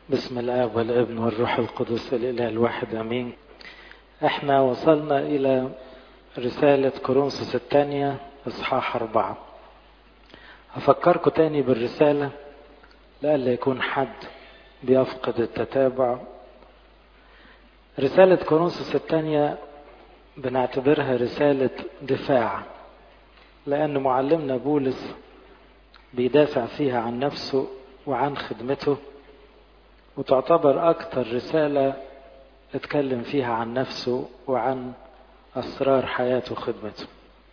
بسم الآب والابن والروح القدس الإله الواحد أمين احنا وصلنا إلى رسالة كورنثوس الثانية إصحاح أربعة هفكركم تاني بالرسالة لألا يكون حد بيفقد التتابع رسالة كورنثوس الثانية بنعتبرها رسالة دفاع لأن معلمنا بولس بيدافع فيها عن نفسه وعن خدمته وتعتبر أكثر رسالة اتكلم فيها عن نفسه وعن أسرار حياته وخدمته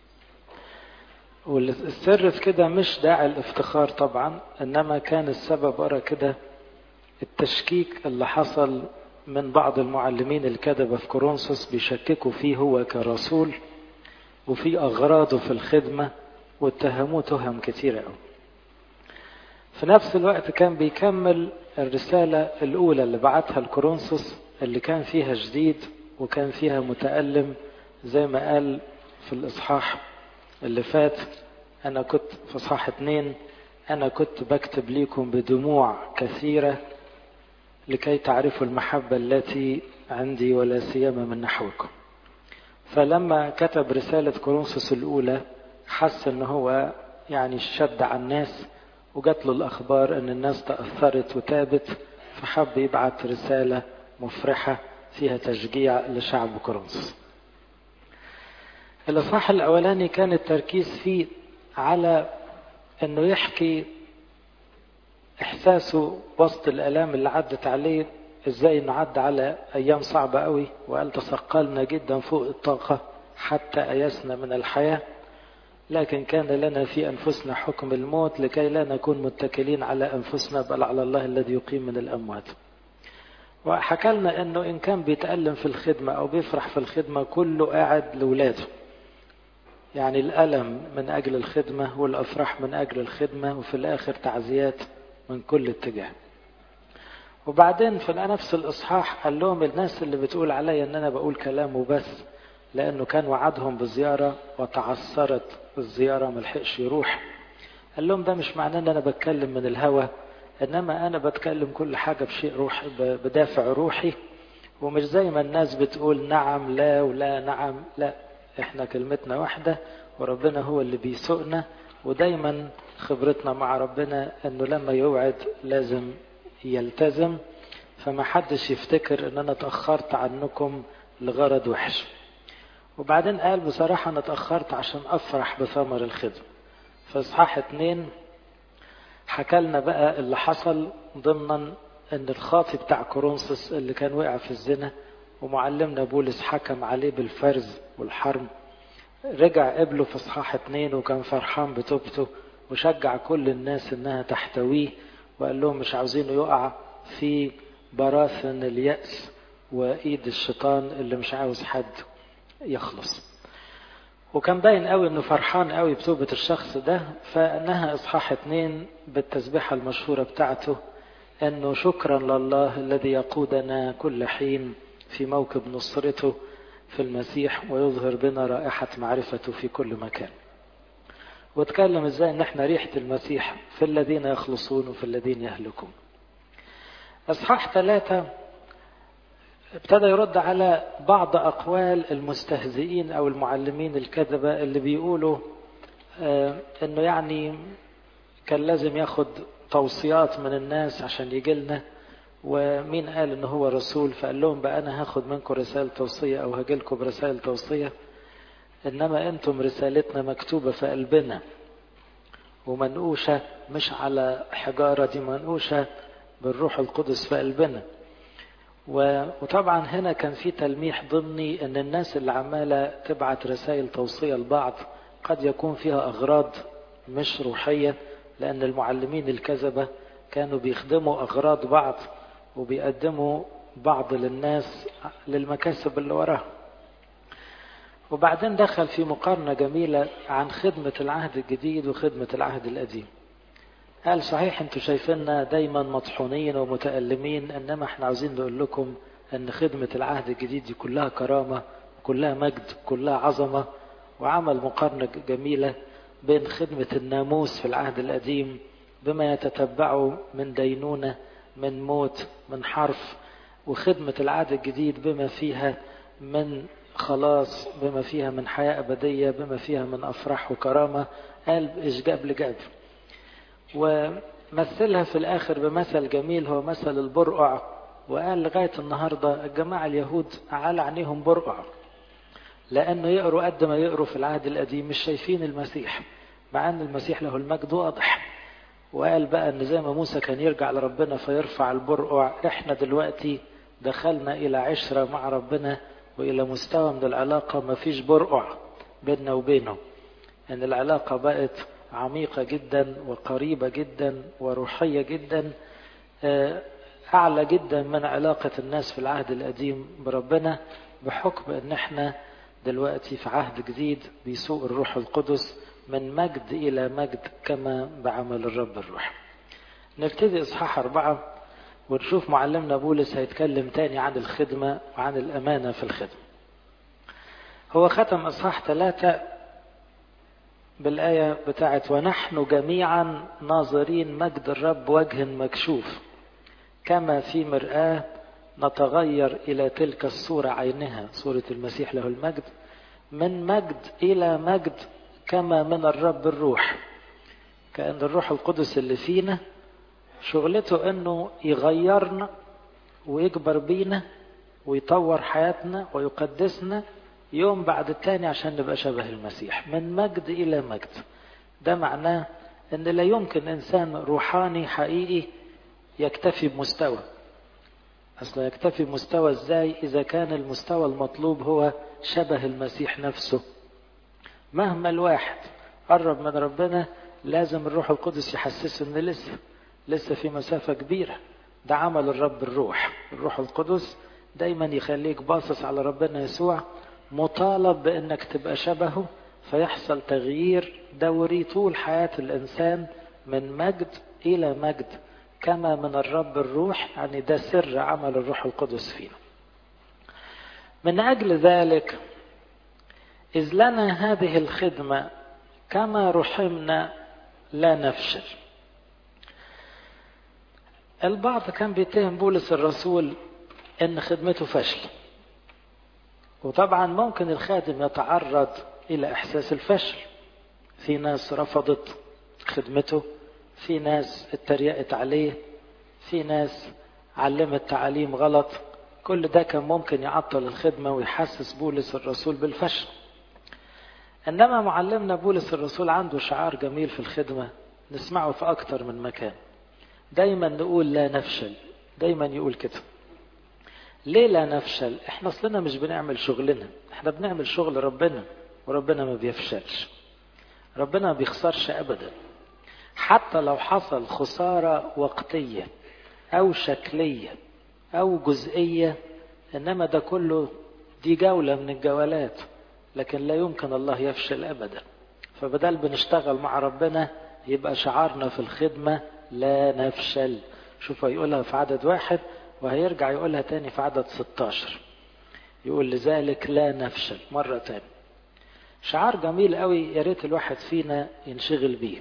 والسر في كده مش داعي الافتخار طبعا إنما كان السبب ورا كده التشكيك اللي حصل من بعض المعلمين الكذبة في كورنثوس بيشككوا فيه هو كرسول وفي أغراضه في الخدمة واتهموه تهم كتيرة قوي في نفس الوقت كان بيكمل الرسالة الأولى اللي بعتها الكورنثوس اللي كان فيها جديد وكان فيها متألم زي ما قال في الإصحاح اللي فات أنا كنت في إصحاح اتنين أنا كنت بكتب ليكم بدموع كثيرة لكي تعرفوا المحبة التي عندي ولا سيما من نحوكم فلما كتب رسالة كورنثوس الأولى حس إن هو يعني شد على الناس وجات له الأخبار إن الناس تأثرت وتابت فحب يبعت رسالة مفرحة فيها تشجيع لشعب كورنثوس. الإصحاح الأولاني كان التركيز فيه على إنه يحكي إحساسه وسط الآلام اللي عدت عليه إزاي إنه عدى على أيام صعبة قوي وقال تثقلنا جدا فوق الطاقة حتى أيسنا من الحياة لكن كان لنا في أنفسنا حكم الموت لكي لا نكون متكلين على أنفسنا بل على الله الذي يقيم من الأموات وحكى لنا أنه إن كان بيتألم في الخدمة أو بيفرح في الخدمة كله قاعد لولاده يعني الألم من أجل الخدمة والأفراح من أجل الخدمة وفي الآخر تعزيات من كل اتجاه وبعدين في نفس الإصحاح قال لهم الناس اللي بتقول عليا أن أنا بقول كلام وبس لأنه كان وعدهم بزيارة وتعثرت الزيارة ملحقش يروح قال لهم ده مش معناه أن أنا بتكلم من الهوى إنما أنا بتكلم كل حاجة بشيء روح بدافع روحي ومش زي ما الناس بتقول نعم لا ولا نعم لا احنا كلمتنا واحدة وربنا هو اللي بيسوقنا ودايما خبرتنا مع ربنا انه لما يوعد لازم يلتزم فما حدش يفتكر ان انا اتأخرت عنكم لغرض وحش وبعدين قال بصراحة أنا اتأخرت عشان أفرح بثمر الخدمة في إصحاح اتنين حكى لنا بقى اللي حصل ضمنا أن الخاطي بتاع كورنثوس اللي كان وقع في الزنا ومعلمنا بولس حكم عليه بالفرز والحرم رجع قبله في إصحاح اتنين وكان فرحان بتوبته وشجع كل الناس إنها تحتويه وقال لهم مش عاوزينه يقع في براثن اليأس وإيد الشيطان اللي مش عاوز حد يخلص وكان باين قوي انه فرحان قوي بتوبة الشخص ده فانها اصحاح اتنين بالتسبيحة المشهورة بتاعته انه شكرا لله الذي يقودنا كل حين في موكب نصرته في المسيح ويظهر بنا رائحة معرفته في كل مكان واتكلم ازاي ان احنا ريحة المسيح في الذين يخلصون وفي الذين يهلكون اصحاح ثلاثة ابتدى يرد على بعض أقوال المستهزئين أو المعلمين الكذبة اللي بيقولوا آه إنه يعني كان لازم ياخد توصيات من الناس عشان يجي لنا ومين قال إنه هو رسول فقال لهم بقى أنا هاخد منكم رسالة توصية أو هاجي لكم برسائل توصية إنما أنتم رسالتنا مكتوبة في قلبنا ومنقوشة مش على حجارة دي منقوشة بالروح القدس في قلبنا وطبعا هنا كان في تلميح ضمني ان الناس اللي عماله تبعت رسائل توصيه لبعض قد يكون فيها اغراض مش روحيه لان المعلمين الكذبه كانوا بيخدموا اغراض بعض وبيقدموا بعض للناس للمكاسب اللي وراها وبعدين دخل في مقارنه جميله عن خدمه العهد الجديد وخدمه العهد القديم قال صحيح انتوا شايفيننا دايما مطحونين ومتألمين انما احنا عاوزين نقول لكم ان خدمة العهد الجديد دي كلها كرامة كلها مجد كلها عظمة وعمل مقارنة جميلة بين خدمة الناموس في العهد القديم بما يتتبعه من دينونة من موت من حرف وخدمة العهد الجديد بما فيها من خلاص بما فيها من حياة أبدية بما فيها من أفراح وكرامة قال إشجاب لجاب ومثلها في الآخر بمثل جميل هو مثل البرقع وقال لغاية النهاردة الجماعة اليهود على عينيهم برقع لأنه يقروا قد ما يقروا في العهد القديم مش شايفين المسيح مع أن المسيح له المجد واضح وقال بقى أن زي ما موسى كان يرجع لربنا فيرفع البرقع إحنا دلوقتي دخلنا إلى عشرة مع ربنا وإلى مستوى من العلاقة ما فيش برقع بيننا وبينه أن العلاقة بقت عميقة جدا وقريبة جدا وروحية جدا أعلى جدا من علاقة الناس في العهد القديم بربنا بحكم أن احنا دلوقتي في عهد جديد بيسوق الروح القدس من مجد إلى مجد كما بعمل الرب الروح نبتدي إصحاح أربعة ونشوف معلمنا بولس هيتكلم تاني عن الخدمة وعن الأمانة في الخدمة هو ختم إصحاح ثلاثة بالآية بتاعت ونحن جميعا ناظرين مجد الرب وجه مكشوف كما في مرآة نتغير إلى تلك الصورة عينها صورة المسيح له المجد من مجد إلى مجد كما من الرب الروح كأن الروح القدس اللي فينا شغلته انه يغيرنا ويكبر بينا ويطور حياتنا ويقدسنا يوم بعد التاني عشان نبقى شبه المسيح من مجد الى مجد ده معناه ان لا يمكن انسان روحاني حقيقي يكتفي بمستوى اصل يكتفي بمستوى ازاي اذا كان المستوى المطلوب هو شبه المسيح نفسه مهما الواحد قرب من ربنا لازم الروح القدس يحسسه ان لسه لسه في مسافة كبيرة ده عمل الرب الروح الروح القدس دايما يخليك باصص على ربنا يسوع مطالب بانك تبقى شبهه فيحصل تغيير دوري طول حياة الانسان من مجد الى مجد كما من الرب الروح يعني ده سر عمل الروح القدس فينا من اجل ذلك اذ لنا هذه الخدمة كما رحمنا لا نفشل البعض كان بيتهم بولس الرسول ان خدمته فشل وطبعا ممكن الخادم يتعرض الى احساس الفشل في ناس رفضت خدمته في ناس اتريقت عليه في ناس علمت تعاليم غلط كل ده كان ممكن يعطل الخدمة ويحسس بولس الرسول بالفشل انما معلمنا بولس الرسول عنده شعار جميل في الخدمة نسمعه في اكتر من مكان دايما نقول لا نفشل دايما يقول كده ليه لا نفشل احنا اصلنا مش بنعمل شغلنا احنا بنعمل شغل ربنا وربنا ما بيفشلش ربنا ما بيخسرش ابدا حتى لو حصل خسارة وقتية او شكلية او جزئية انما ده كله دي جولة من الجولات لكن لا يمكن الله يفشل ابدا فبدل بنشتغل مع ربنا يبقى شعارنا في الخدمة لا نفشل شوف هيقولها في عدد واحد وهيرجع يقولها تاني في عدد 16 يقول لذلك لا نفشل مرة تاني شعار جميل قوي يا ريت الواحد فينا ينشغل بيه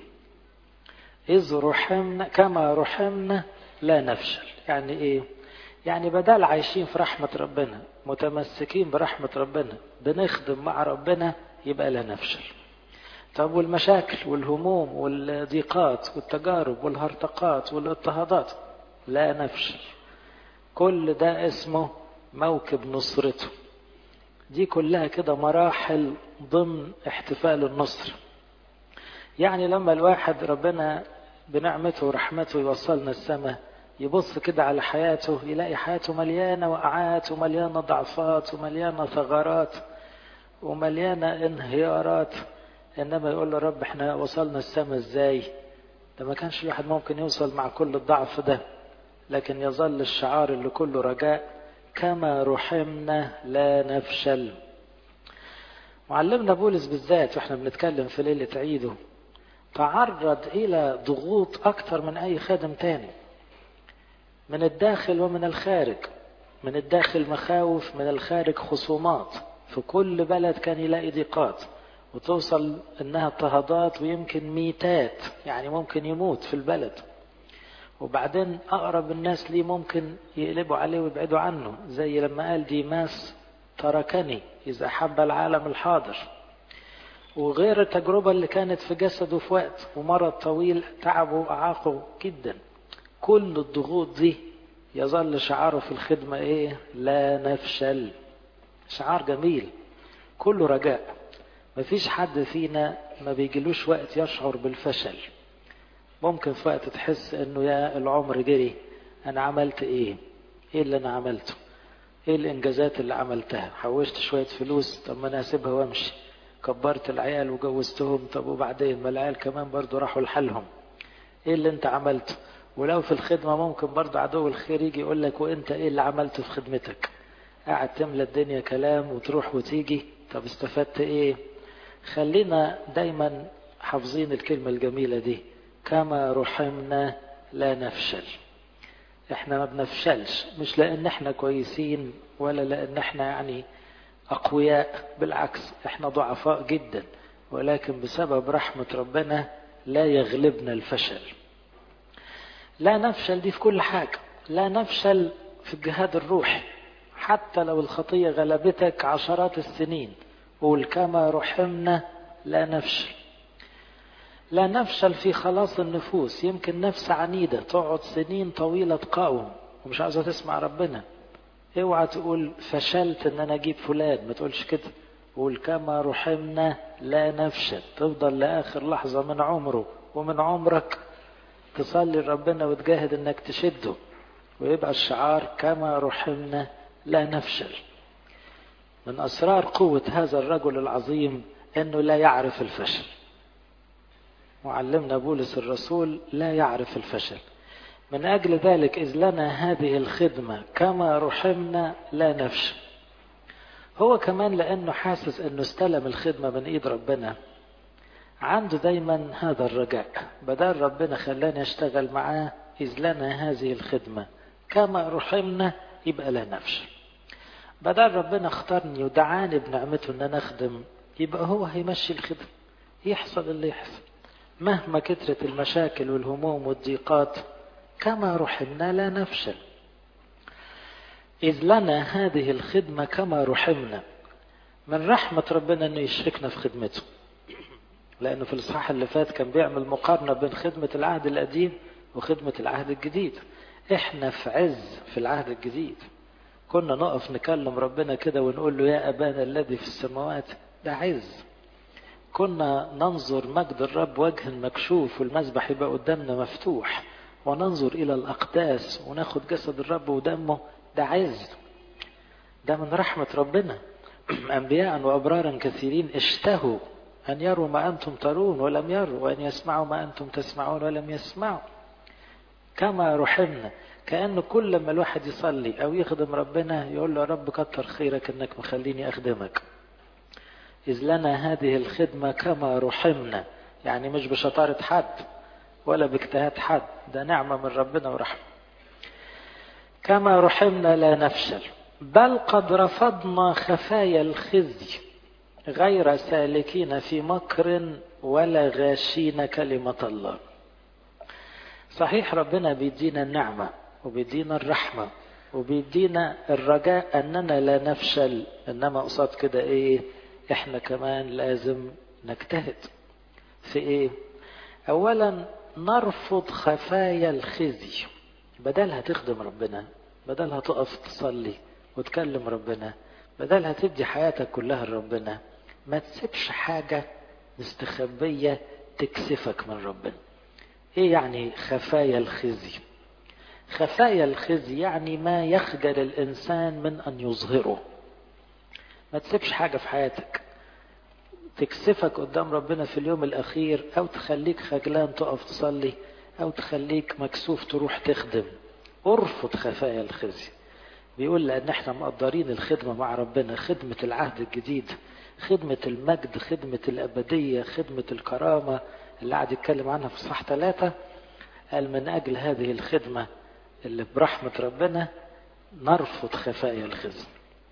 إذ رحمنا كما رحمنا لا نفشل يعني إيه يعني بدل عايشين في رحمة ربنا متمسكين برحمة ربنا بنخدم مع ربنا يبقى لا نفشل طب والمشاكل والهموم والضيقات والتجارب والهرطقات والاضطهادات لا نفشل كل ده اسمه موكب نصرته دي كلها كده مراحل ضمن احتفال النصر يعني لما الواحد ربنا بنعمته ورحمته يوصلنا السماء يبص كده على حياته يلاقي حياته مليانة وقعات ومليانة ضعفات ومليانة ثغرات ومليانة انهيارات انما يقول له رب احنا وصلنا السماء ازاي ده ما كانش الواحد ممكن يوصل مع كل الضعف ده لكن يظل الشعار اللي كله رجاء كما رحمنا لا نفشل معلمنا بولس بالذات واحنا بنتكلم في ليلة عيده تعرض الى ضغوط اكتر من اي خادم تاني من الداخل ومن الخارج من الداخل مخاوف من الخارج خصومات في كل بلد كان يلاقي ضيقات وتوصل انها اضطهادات ويمكن ميتات يعني ممكن يموت في البلد وبعدين أقرب الناس ليه ممكن يقلبوا عليه ويبعدوا عنه زي لما قال ديماس تركني إذا حب العالم الحاضر وغير التجربة اللي كانت في جسده في وقت ومرض طويل تعبه وأعاقه جدا كل الضغوط دي يظل شعاره في الخدمة إيه لا نفشل شعار جميل كله رجاء مفيش حد فينا ما بيجيلوش وقت يشعر بالفشل ممكن في وقت تحس انه يا العمر جري انا عملت ايه ايه اللي انا عملته ايه الانجازات اللي عملتها حوشت شوية فلوس طب ما انا هسيبها وامشي كبرت العيال وجوزتهم طب وبعدين ما العيال كمان برضو راحوا لحالهم ايه اللي انت عملته ولو في الخدمة ممكن برضو عدو الخير يجي يقول لك وانت ايه اللي عملته في خدمتك قاعد تملى الدنيا كلام وتروح وتيجي طب استفدت ايه خلينا دايما حافظين الكلمة الجميلة دي كما رحمنا لا نفشل احنا ما بنفشلش مش لان احنا كويسين ولا لان احنا يعني اقوياء بالعكس احنا ضعفاء جدا ولكن بسبب رحمة ربنا لا يغلبنا الفشل لا نفشل دي في كل حاجة لا نفشل في الجهاد الروحي حتى لو الخطية غلبتك عشرات السنين قول كما رحمنا لا نفشل لا نفشل في خلاص النفوس يمكن نفس عنيدة تقعد سنين طويلة تقاوم ومش عاوزة تسمع ربنا اوعى تقول فشلت ان انا اجيب فلان ما تقولش كده قول كما رحمنا لا نفشل تفضل لاخر لحظة من عمره ومن عمرك تصلي لربنا وتجاهد انك تشده ويبقى الشعار كما رحمنا لا نفشل من اسرار قوة هذا الرجل العظيم انه لا يعرف الفشل معلمنا بولس الرسول لا يعرف الفشل من أجل ذلك إذ لنا هذه الخدمة كما رحمنا لا نفشل هو كمان لأنه حاسس أنه استلم الخدمة من إيد ربنا عنده دايما هذا الرجاء بدل ربنا خلاني أشتغل معاه إذ لنا هذه الخدمة كما رحمنا يبقى لا نفشل بدل ربنا اختارني ودعاني بنعمته ان انا اخدم يبقى هو هيمشي الخدمة يحصل اللي يحصل مهما كثرت المشاكل والهموم والضيقات كما رحمنا لا نفشل إذ لنا هذه الخدمة كما رحمنا من رحمة ربنا أنه يشركنا في خدمته لأنه في الإصحاح اللي فات كان بيعمل مقارنة بين خدمة العهد القديم وخدمة العهد الجديد إحنا في عز في العهد الجديد كنا نقف نكلم ربنا كده ونقول له يا أبانا الذي في السماوات ده عز كنا ننظر مجد الرب وجه مكشوف والمذبح يبقى قدامنا مفتوح وننظر إلى الأقداس وناخد جسد الرب ودمه ده عز ده من رحمة ربنا أنبياء وأبرارا كثيرين اشتهوا أن يروا ما أنتم ترون ولم يروا وأن يسمعوا ما أنتم تسمعون ولم يسمعوا كما رحمنا كأنه كل ما الواحد يصلي أو يخدم ربنا يقول له يا رب كتر خيرك أنك مخليني أخدمك إذ لنا هذه الخدمة كما رحمنا يعني مش بشطارة حد ولا باجتهاد حد ده نعمة من ربنا ورحمة كما رحمنا لا نفشل بل قد رفضنا خفايا الخزي غير سالكين في مكر ولا غاشين كلمة الله صحيح ربنا بيدينا النعمة وبيدينا الرحمة وبيدينا الرجاء أننا لا نفشل إنما قصاد كده إيه إحنا كمان لازم نجتهد في إيه أولا نرفض خفايا الخزي بدلها تخدم ربنا بدلها تقف تصلي وتكلم ربنا بدلها تدي حياتك كلها لربنا ما تسيبش حاجة مستخبية تكسفك من ربنا ايه يعني خفايا الخزي خفايا الخزي يعني ما يخجل الانسان من ان يظهره ما تسيبش حاجة في حياتك تكسفك قدام ربنا في اليوم الأخير أو تخليك خجلان تقف تصلي أو تخليك مكسوف تروح تخدم ارفض خفايا الخزي بيقول لأن احنا مقدرين الخدمة مع ربنا خدمة العهد الجديد خدمة المجد خدمة الأبدية خدمة الكرامة اللي قاعد يتكلم عنها في صح ثلاثة قال من أجل هذه الخدمة اللي برحمة ربنا نرفض خفايا الخزي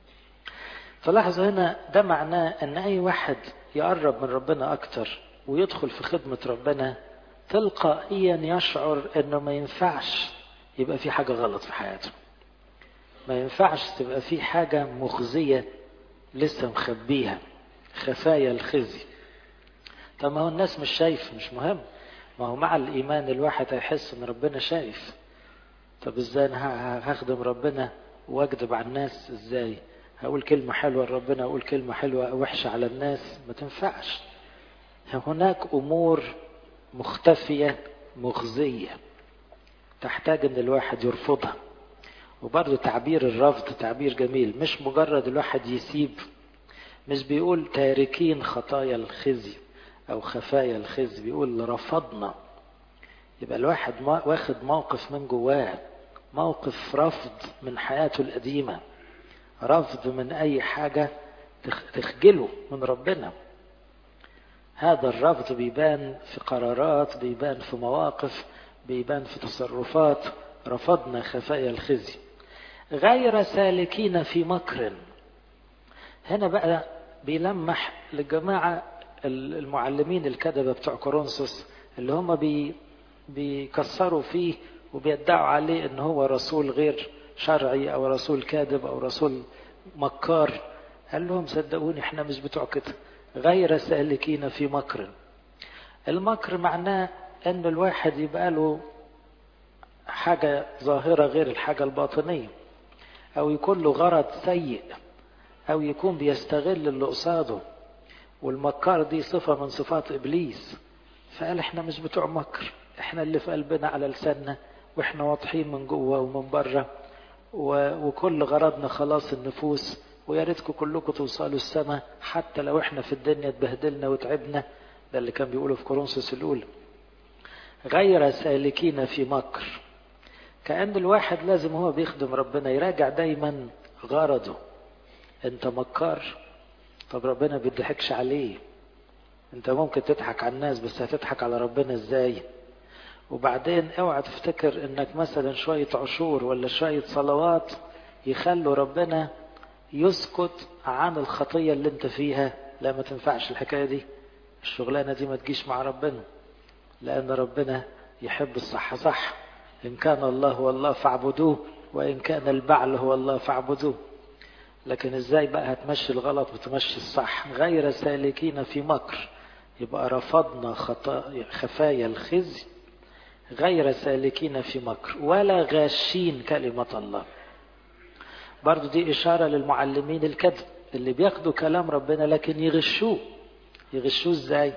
فلاحظوا هنا ده معناه ان اي واحد يقرب من ربنا اكتر ويدخل في خدمة ربنا تلقائيا يشعر انه ما ينفعش يبقى في حاجة غلط في حياته ما ينفعش تبقى في حاجة مخزية لسه مخبيها خفايا الخزي طب ما هو الناس مش شايف مش مهم ما هو مع الإيمان الواحد هيحس إن ربنا شايف طب إزاي أنا هخدم ربنا وأكذب على الناس إزاي هقول كلمة حلوة لربنا أقول كلمة حلوة وحشة على الناس ما تنفعش هناك أمور مختفية مخزية تحتاج إن الواحد يرفضها وبرضه تعبير الرفض تعبير جميل مش مجرد الواحد يسيب مش بيقول تاركين خطايا الخزي او خفايا الخزي بيقول رفضنا يبقى الواحد واخد موقف من جواه موقف رفض من حياته القديمة رفض من اي حاجة تخجله من ربنا هذا الرفض بيبان في قرارات بيبان في مواقف بيبان في تصرفات رفضنا خفايا الخزي غير سالكين في مكر هنا بقى بيلمح للجماعة المعلمين الكذبة بتوع كورنثوس اللي هم بي بيكسروا فيه وبيدعوا عليه ان هو رسول غير شرعي او رسول كاذب او رسول مكار قال لهم صدقوني احنا مش بتوع كده غير سالكين في مكر المكر معناه ان الواحد يبقى له حاجة ظاهرة غير الحاجة الباطنية أو يكون له غرض سيء أو يكون بيستغل اللي قصاده والمكار دي صفة من صفات إبليس فقال إحنا مش بتوع مكر إحنا اللي في قلبنا على لساننا وإحنا واضحين من جوه ومن بره وكل غرضنا خلاص النفوس ويا ريتكم كلكم توصلوا السماء حتى لو إحنا في الدنيا اتبهدلنا وتعبنا ده اللي كان بيقوله في كورنثوس الأولى غير سالكين في مكر كأن الواحد لازم هو بيخدم ربنا يراجع دايما غرضه انت مكار طب ربنا بيضحكش عليه انت ممكن تضحك على الناس بس هتضحك على ربنا ازاي وبعدين اوعى تفتكر انك مثلا شوية عشور ولا شوية صلوات يخلوا ربنا يسكت عن الخطية اللي انت فيها لا ما تنفعش الحكاية دي الشغلانة دي ما تجيش مع ربنا لأن ربنا يحب الصح صح إن كان الله هو الله فاعبدوه وإن كان البعل هو الله فاعبدوه لكن إزاي بقى هتمشي الغلط وتمشي الصح غير سالكين في مكر يبقى رفضنا خطا خفايا الخزي غير سالكين في مكر ولا غاشين كلمة الله برضو دي إشارة للمعلمين الكذب اللي بياخدوا كلام ربنا لكن يغشوه يغشوه ازاي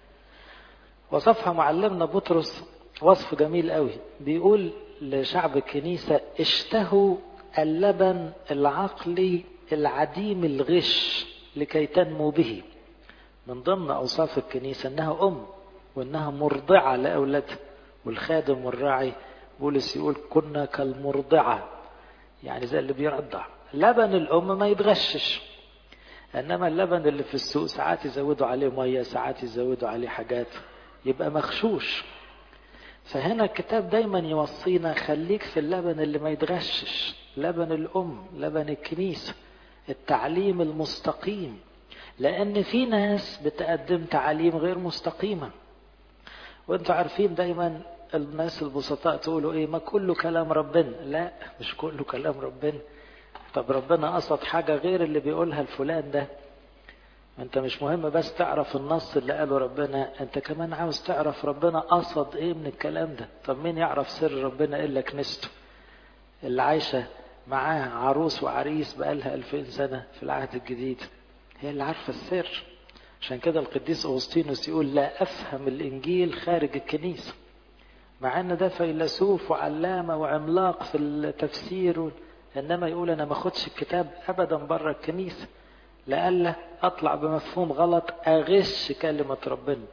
وصفها معلمنا بطرس وصف جميل قوي بيقول لشعب الكنيسة اشتهوا اللبن العقلي العديم الغش لكي تنمو به من ضمن أوصاف الكنيسة أنها أم وأنها مرضعة لأولادها والخادم والراعي بولس يقول كنا كالمرضعة يعني زي اللي بيرضع لبن الأم ما يتغشش إنما اللبن اللي في السوق ساعات يزودوا عليه مية ساعات يزودوا عليه حاجات يبقى مغشوش فهنا الكتاب دايما يوصينا خليك في اللبن اللي ما يتغشش لبن الأم لبن الكنيسة التعليم المستقيم لأن في ناس بتقدم تعاليم غير مستقيمة وانتوا عارفين دايما الناس البسطاء تقولوا ايه ما كله كلام ربنا لا مش كله كلام ربنا طب ربنا قصد حاجة غير اللي بيقولها الفلان ده انت مش مهم بس تعرف النص اللي قاله ربنا انت كمان عاوز تعرف ربنا قصد ايه من الكلام ده طب مين يعرف سر ربنا الا كنيسته اللي عايشة معاه عروس وعريس بقالها ألفين سنة في العهد الجديد هي اللي عارفة السر عشان كده القديس أغسطينوس يقول لا أفهم الإنجيل خارج الكنيسة مع أن ده فيلسوف وعلامة وعملاق في التفسير إنما يقول أنا ما أخدش الكتاب أبدا بره الكنيسة لألا أطلع بمفهوم غلط أغش كلمة ربنا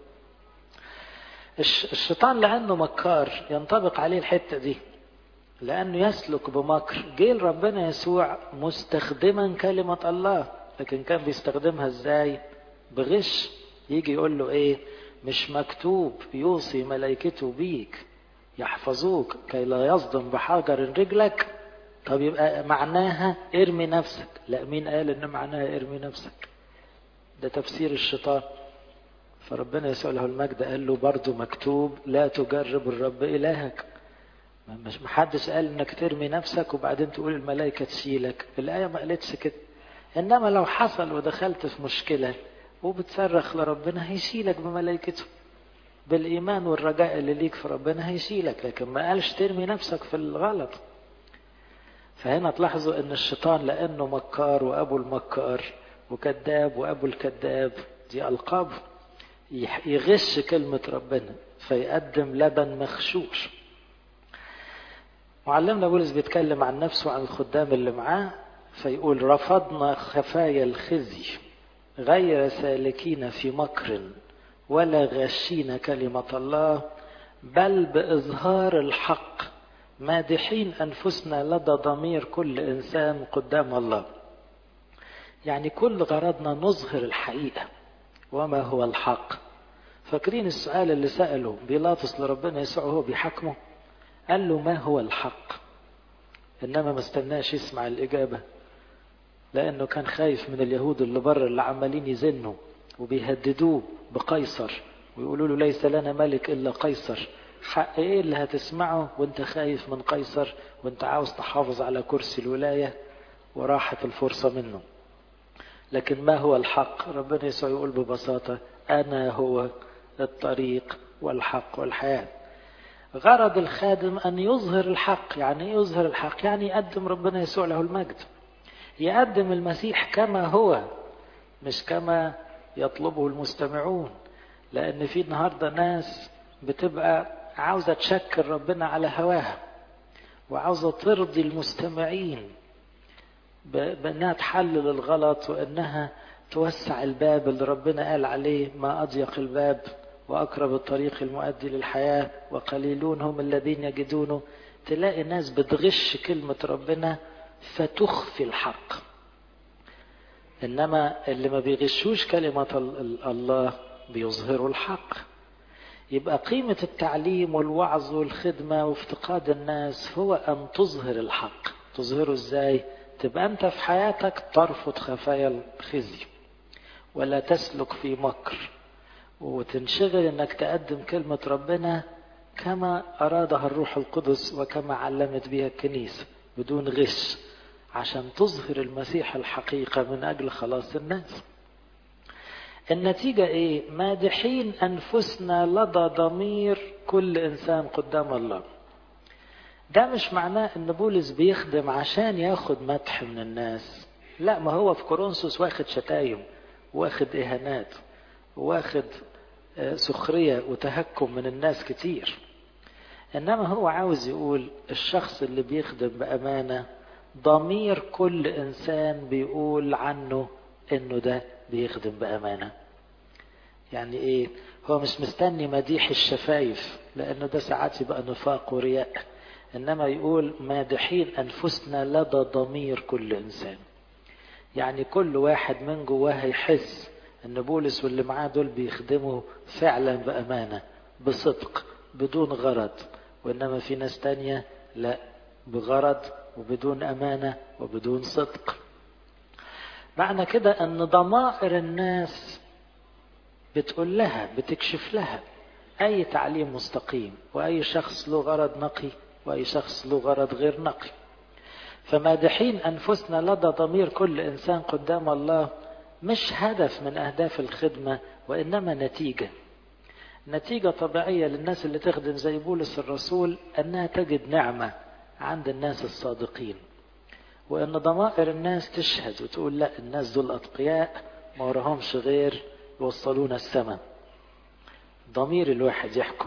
الشيطان لأنه مكار ينطبق عليه الحتة دي لأنه يسلك بمكر جيل ربنا يسوع مستخدما كلمة الله لكن كان بيستخدمها ازاي بغش يجي يقول له ايه مش مكتوب يوصي ملائكته بيك يحفظوك كي لا يصدم بحجر رجلك طب يبقى معناها ارمي نفسك لا مين قال ان معناها ارمي نفسك ده تفسير الشيطان فربنا يسوع له المجد قال له برضه مكتوب لا تجرب الرب إلهك مش محدش قال انك ترمي نفسك وبعدين تقول الملائكة تشيلك الآية ما قالتش كده إنما لو حصل ودخلت في مشكلة وبتصرخ لربنا هيشيلك بملائكته بالإيمان والرجاء اللي ليك في ربنا هيشيلك لكن ما قالش ترمي نفسك في الغلط فهنا تلاحظوا ان الشيطان لانه مكار وابو المكار وكذاب وابو الكذاب دي القاب يغش كلمة ربنا فيقدم لبن مخشوش معلمنا بولس بيتكلم عن نفسه وعن الخدام اللي معاه فيقول رفضنا خفايا الخزي غير سالكين في مكر ولا غاشين كلمة الله بل بإظهار الحق مادحين أنفسنا لدى ضمير كل إنسان قدام الله يعني كل غرضنا نظهر الحقيقة وما هو الحق فاكرين السؤال اللي سأله بيلاطس لربنا يسوع وهو بيحاكمه قال له ما هو الحق إنما ما استناش يسمع الإجابة لأنه كان خايف من اليهود اللي بره اللي عمالين يزنوا وبيهددوه بقيصر ويقولوا له ليس لنا ملك إلا قيصر حق ايه اللي هتسمعه وانت خايف من قيصر وانت عاوز تحافظ على كرسي الولاية وراحت الفرصة منه لكن ما هو الحق ربنا يسوع يقول ببساطة أنا هو الطريق والحق والحياة غرض الخادم أن يظهر الحق يعني ايه يظهر الحق يعني يقدم ربنا يسوع له المجد يقدم المسيح كما هو مش كما يطلبه المستمعون لأن في النهاردة ناس بتبقى عاوزة تشكر ربنا على هواها وعاوزة ترضي المستمعين بأنها تحلل الغلط وأنها توسع الباب اللي ربنا قال عليه ما أضيق الباب وأقرب الطريق المؤدي للحياة وقليلون هم الذين يجدونه تلاقي ناس بتغش كلمة ربنا فتخفي الحق إنما اللي ما بيغشوش كلمة الله بيظهروا الحق يبقى قيمة التعليم والوعظ والخدمة وافتقاد الناس هو أن تظهر الحق تظهره إزاي تبقى أنت في حياتك ترفض خفايا الخزي ولا تسلك في مكر وتنشغل أنك تقدم كلمة ربنا كما أرادها الروح القدس وكما علمت بها الكنيسة بدون غش عشان تظهر المسيح الحقيقة من أجل خلاص الناس النتيجة ايه مادحين انفسنا لدى ضمير كل انسان قدام الله ده مش معناه ان بولس بيخدم عشان ياخد مدح من الناس لا ما هو في كورنثوس واخد شتايم واخد اهانات واخد سخرية وتهكم من الناس كتير انما هو عاوز يقول الشخص اللي بيخدم بامانة ضمير كل انسان بيقول عنه انه ده بيخدم بأمانة يعني ايه هو مش مستني مديح الشفايف لانه ده ساعات يبقى نفاق ورياء انما يقول مادحين انفسنا لدى ضمير كل انسان يعني كل واحد من جواه هيحس ان بولس واللي معاه دول بيخدموا فعلا بامانه بصدق بدون غرض وانما في ناس تانية لا بغرض وبدون امانه وبدون صدق معنى كده ان ضمائر الناس بتقول لها بتكشف لها اي تعليم مستقيم واي شخص له غرض نقي واي شخص له غرض غير نقي فمادحين انفسنا لدى ضمير كل انسان قدام الله مش هدف من اهداف الخدمه وانما نتيجه نتيجه طبيعيه للناس اللي تخدم زي بولس الرسول انها تجد نعمه عند الناس الصادقين وان ضمائر الناس تشهد وتقول لا الناس دول اتقياء ما وراهمش غير يوصلونا السماء ضمير الواحد يحكم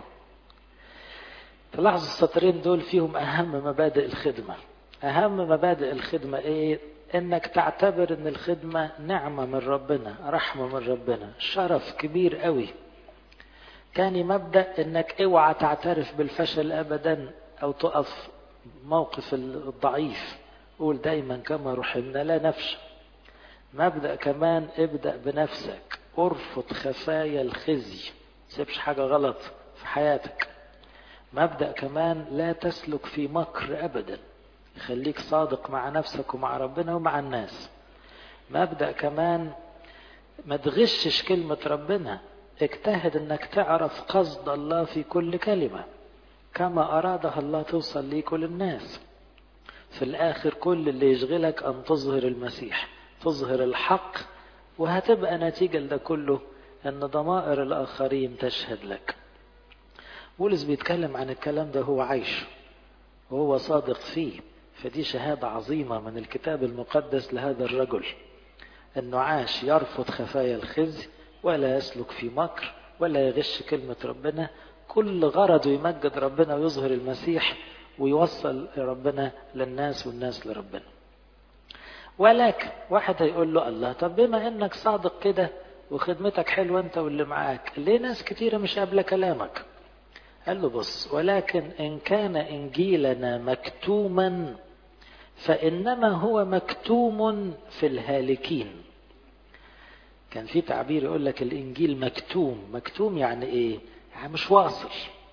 تلاحظوا السطرين دول فيهم اهم مبادئ الخدمه اهم مبادئ الخدمه ايه انك تعتبر ان الخدمه نعمه من ربنا رحمه من ربنا شرف كبير قوي تاني مبدا انك اوعى تعترف بالفشل ابدا او تقف موقف الضعيف قول دايما كما رحمنا لا نفشل مبدأ كمان ابدأ بنفسك ارفض خفايا الخزي سيبش حاجة غلط في حياتك مبدأ كمان لا تسلك في مكر أبدا خليك صادق مع نفسك ومع ربنا ومع الناس مبدأ كمان ما تغشش كلمة ربنا اجتهد انك تعرف قصد الله في كل كلمة كما ارادها الله توصل ليك وللناس في الاخر كل اللي يشغلك ان تظهر المسيح تظهر الحق وهتبقى نتيجة لده كله ان ضمائر الاخرين تشهد لك بولس بيتكلم عن الكلام ده هو عايش وهو صادق فيه فدي شهادة عظيمة من الكتاب المقدس لهذا الرجل انه عاش يرفض خفايا الخزي ولا يسلك في مكر ولا يغش كلمة ربنا كل غرضه يمجد ربنا ويظهر المسيح ويوصل ربنا للناس والناس لربنا ولكن واحد هيقول له الله طب بما انك صادق كده وخدمتك حلوة انت واللي معاك ليه ناس كتيرة مش قابلة كلامك قال له بص ولكن ان كان انجيلنا مكتوما فانما هو مكتوم في الهالكين كان في تعبير يقول لك الانجيل مكتوم مكتوم يعني ايه يعني مش واصل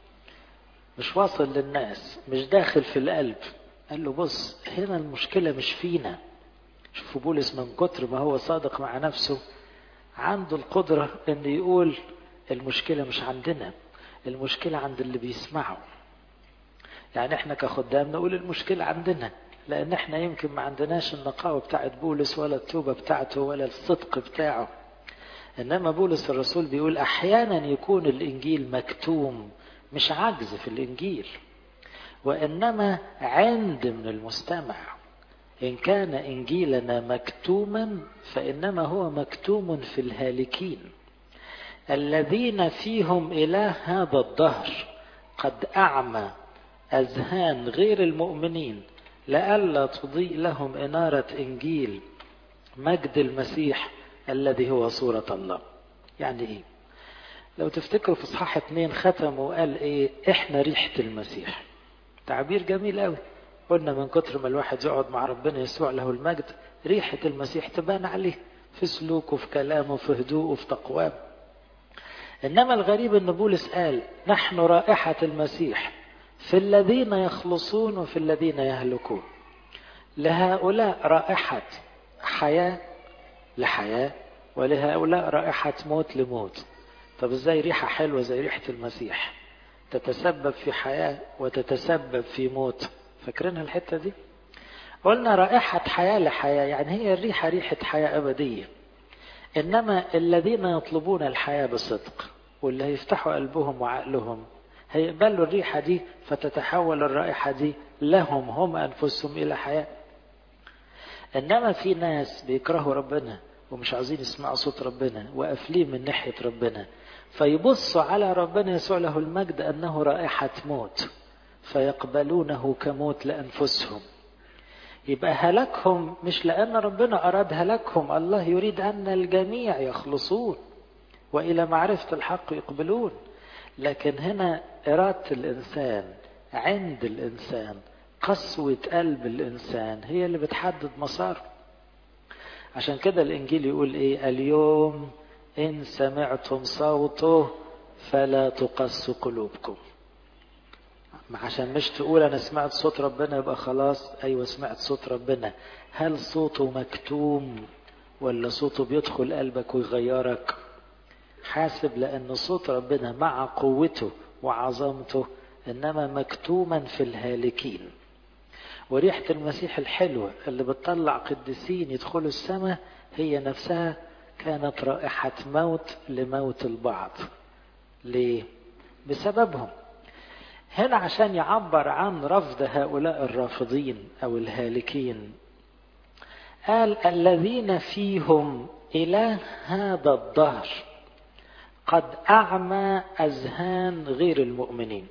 مش واصل للناس مش داخل في القلب قال له بص هنا المشكلة مش فينا شوفوا بولس من كتر ما هو صادق مع نفسه عنده القدرة ان يقول المشكلة مش عندنا المشكلة عند اللي بيسمعوا يعني احنا كخدام نقول المشكلة عندنا لان احنا يمكن ما عندناش النقاوة بتاعت بولس ولا التوبة بتاعته ولا الصدق بتاعه انما بولس الرسول بيقول احيانا يكون الانجيل مكتوم مش عجز في الانجيل وانما عند من المستمع ان كان انجيلنا مكتوما فانما هو مكتوم في الهالكين الذين فيهم اله هذا الدهر قد اعمى اذهان غير المؤمنين لئلا تضيء لهم اناره انجيل مجد المسيح الذي هو صورة الله يعني ايه لو تفتكروا في اصحاح اتنين ختم وقال ايه احنا ريحة المسيح تعبير جميل قوي قلنا من كتر ما الواحد يقعد مع ربنا يسوع له المجد ريحة المسيح تبان عليه في سلوكه في كلامه في هدوءه في تقواه انما الغريب ان بولس قال نحن رائحة المسيح في الذين يخلصون وفي الذين يهلكون لهؤلاء رائحة حياة لحياة ولهؤلاء رائحة موت لموت طب ازاي ريحة حلوة زي ريحة المسيح تتسبب في حياة وتتسبب في موت فاكرينها الحتة دي قلنا رائحة حياة لحياة يعني هي الريحة ريحة حياة أبدية إنما الذين يطلبون الحياة بصدق واللي هيفتحوا قلبهم وعقلهم هيقبلوا الريحة دي فتتحول الرائحة دي لهم هم أنفسهم إلى حياة إنما في ناس بيكرهوا ربنا ومش عايزين يسمعوا صوت ربنا وقافلين من ناحية ربنا فيبصوا على ربنا يسوع له المجد أنه رائحة موت فيقبلونه كموت لأنفسهم يبقى هلكهم مش لأن ربنا أراد هلكهم الله يريد أن الجميع يخلصون وإلى معرفة الحق يقبلون لكن هنا إرادة الإنسان عند الإنسان قسوة قلب الإنسان هي اللي بتحدد مساره عشان كده الإنجيل يقول إيه اليوم إن سمعتم صوته فلا تقسوا قلوبكم عشان مش تقول أنا سمعت صوت ربنا يبقى خلاص أيوة سمعت صوت ربنا هل صوته مكتوم ولا صوته بيدخل قلبك ويغيرك حاسب لأن صوت ربنا مع قوته وعظمته إنما مكتوما في الهالكين وريحة المسيح الحلوة اللي بتطلع قديسين يدخلوا السماء هي نفسها كانت رائحة موت لموت البعض ليه؟ بسببهم هنا عشان يعبر عن رفض هؤلاء الرافضين أو الهالكين قال الذين فيهم إله هذا الدهر قد أعمى أذهان غير المؤمنين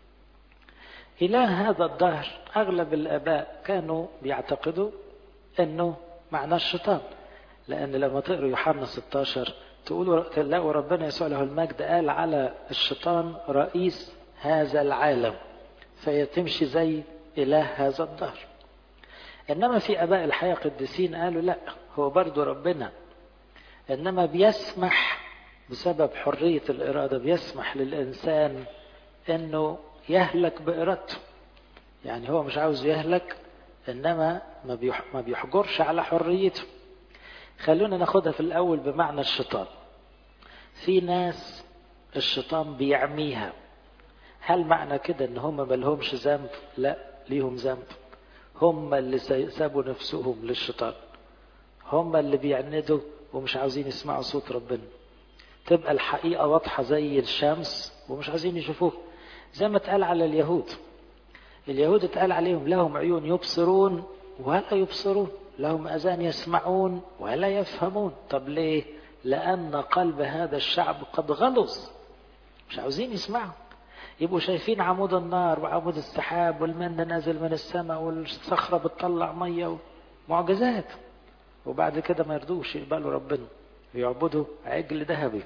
إله هذا الدهر أغلب الآباء كانوا بيعتقدوا أنه معناه الشيطان لأن لما تقروا يوحنا 16 تقولوا تلاقوا ربنا يسوع له المجد قال على الشيطان رئيس هذا العالم فيتمشي زي إله هذا الدهر إنما في آباء الحياة قديسين قالوا لا هو برضو ربنا إنما بيسمح بسبب حرية الإرادة بيسمح للإنسان إنه يهلك بإرادته يعني هو مش عاوز يهلك إنما ما بيحجرش على حريته خلونا ناخدها في الأول بمعنى الشيطان في ناس الشيطان بيعميها هل معنى كده ان هم ملهمش ذنب لا ليهم ذنب هم اللي سابوا نفسهم للشيطان هم اللي بيعندوا ومش عاوزين يسمعوا صوت ربنا تبقى الحقيقة واضحة زي الشمس ومش عايزين يشوفوها زي ما اتقال على اليهود اليهود اتقال عليهم لهم عيون يبصرون ولا يبصرون لهم أذان يسمعون ولا يفهمون طب ليه لأن قلب هذا الشعب قد غلظ مش عاوزين يسمعوا يبقوا شايفين عمود النار وعمود السحاب والمن نازل من السماء والصخرة بتطلع مية معجزات وبعد كده ما يرضوش يقبلوا ربنا يعبدوا عجل ذهبي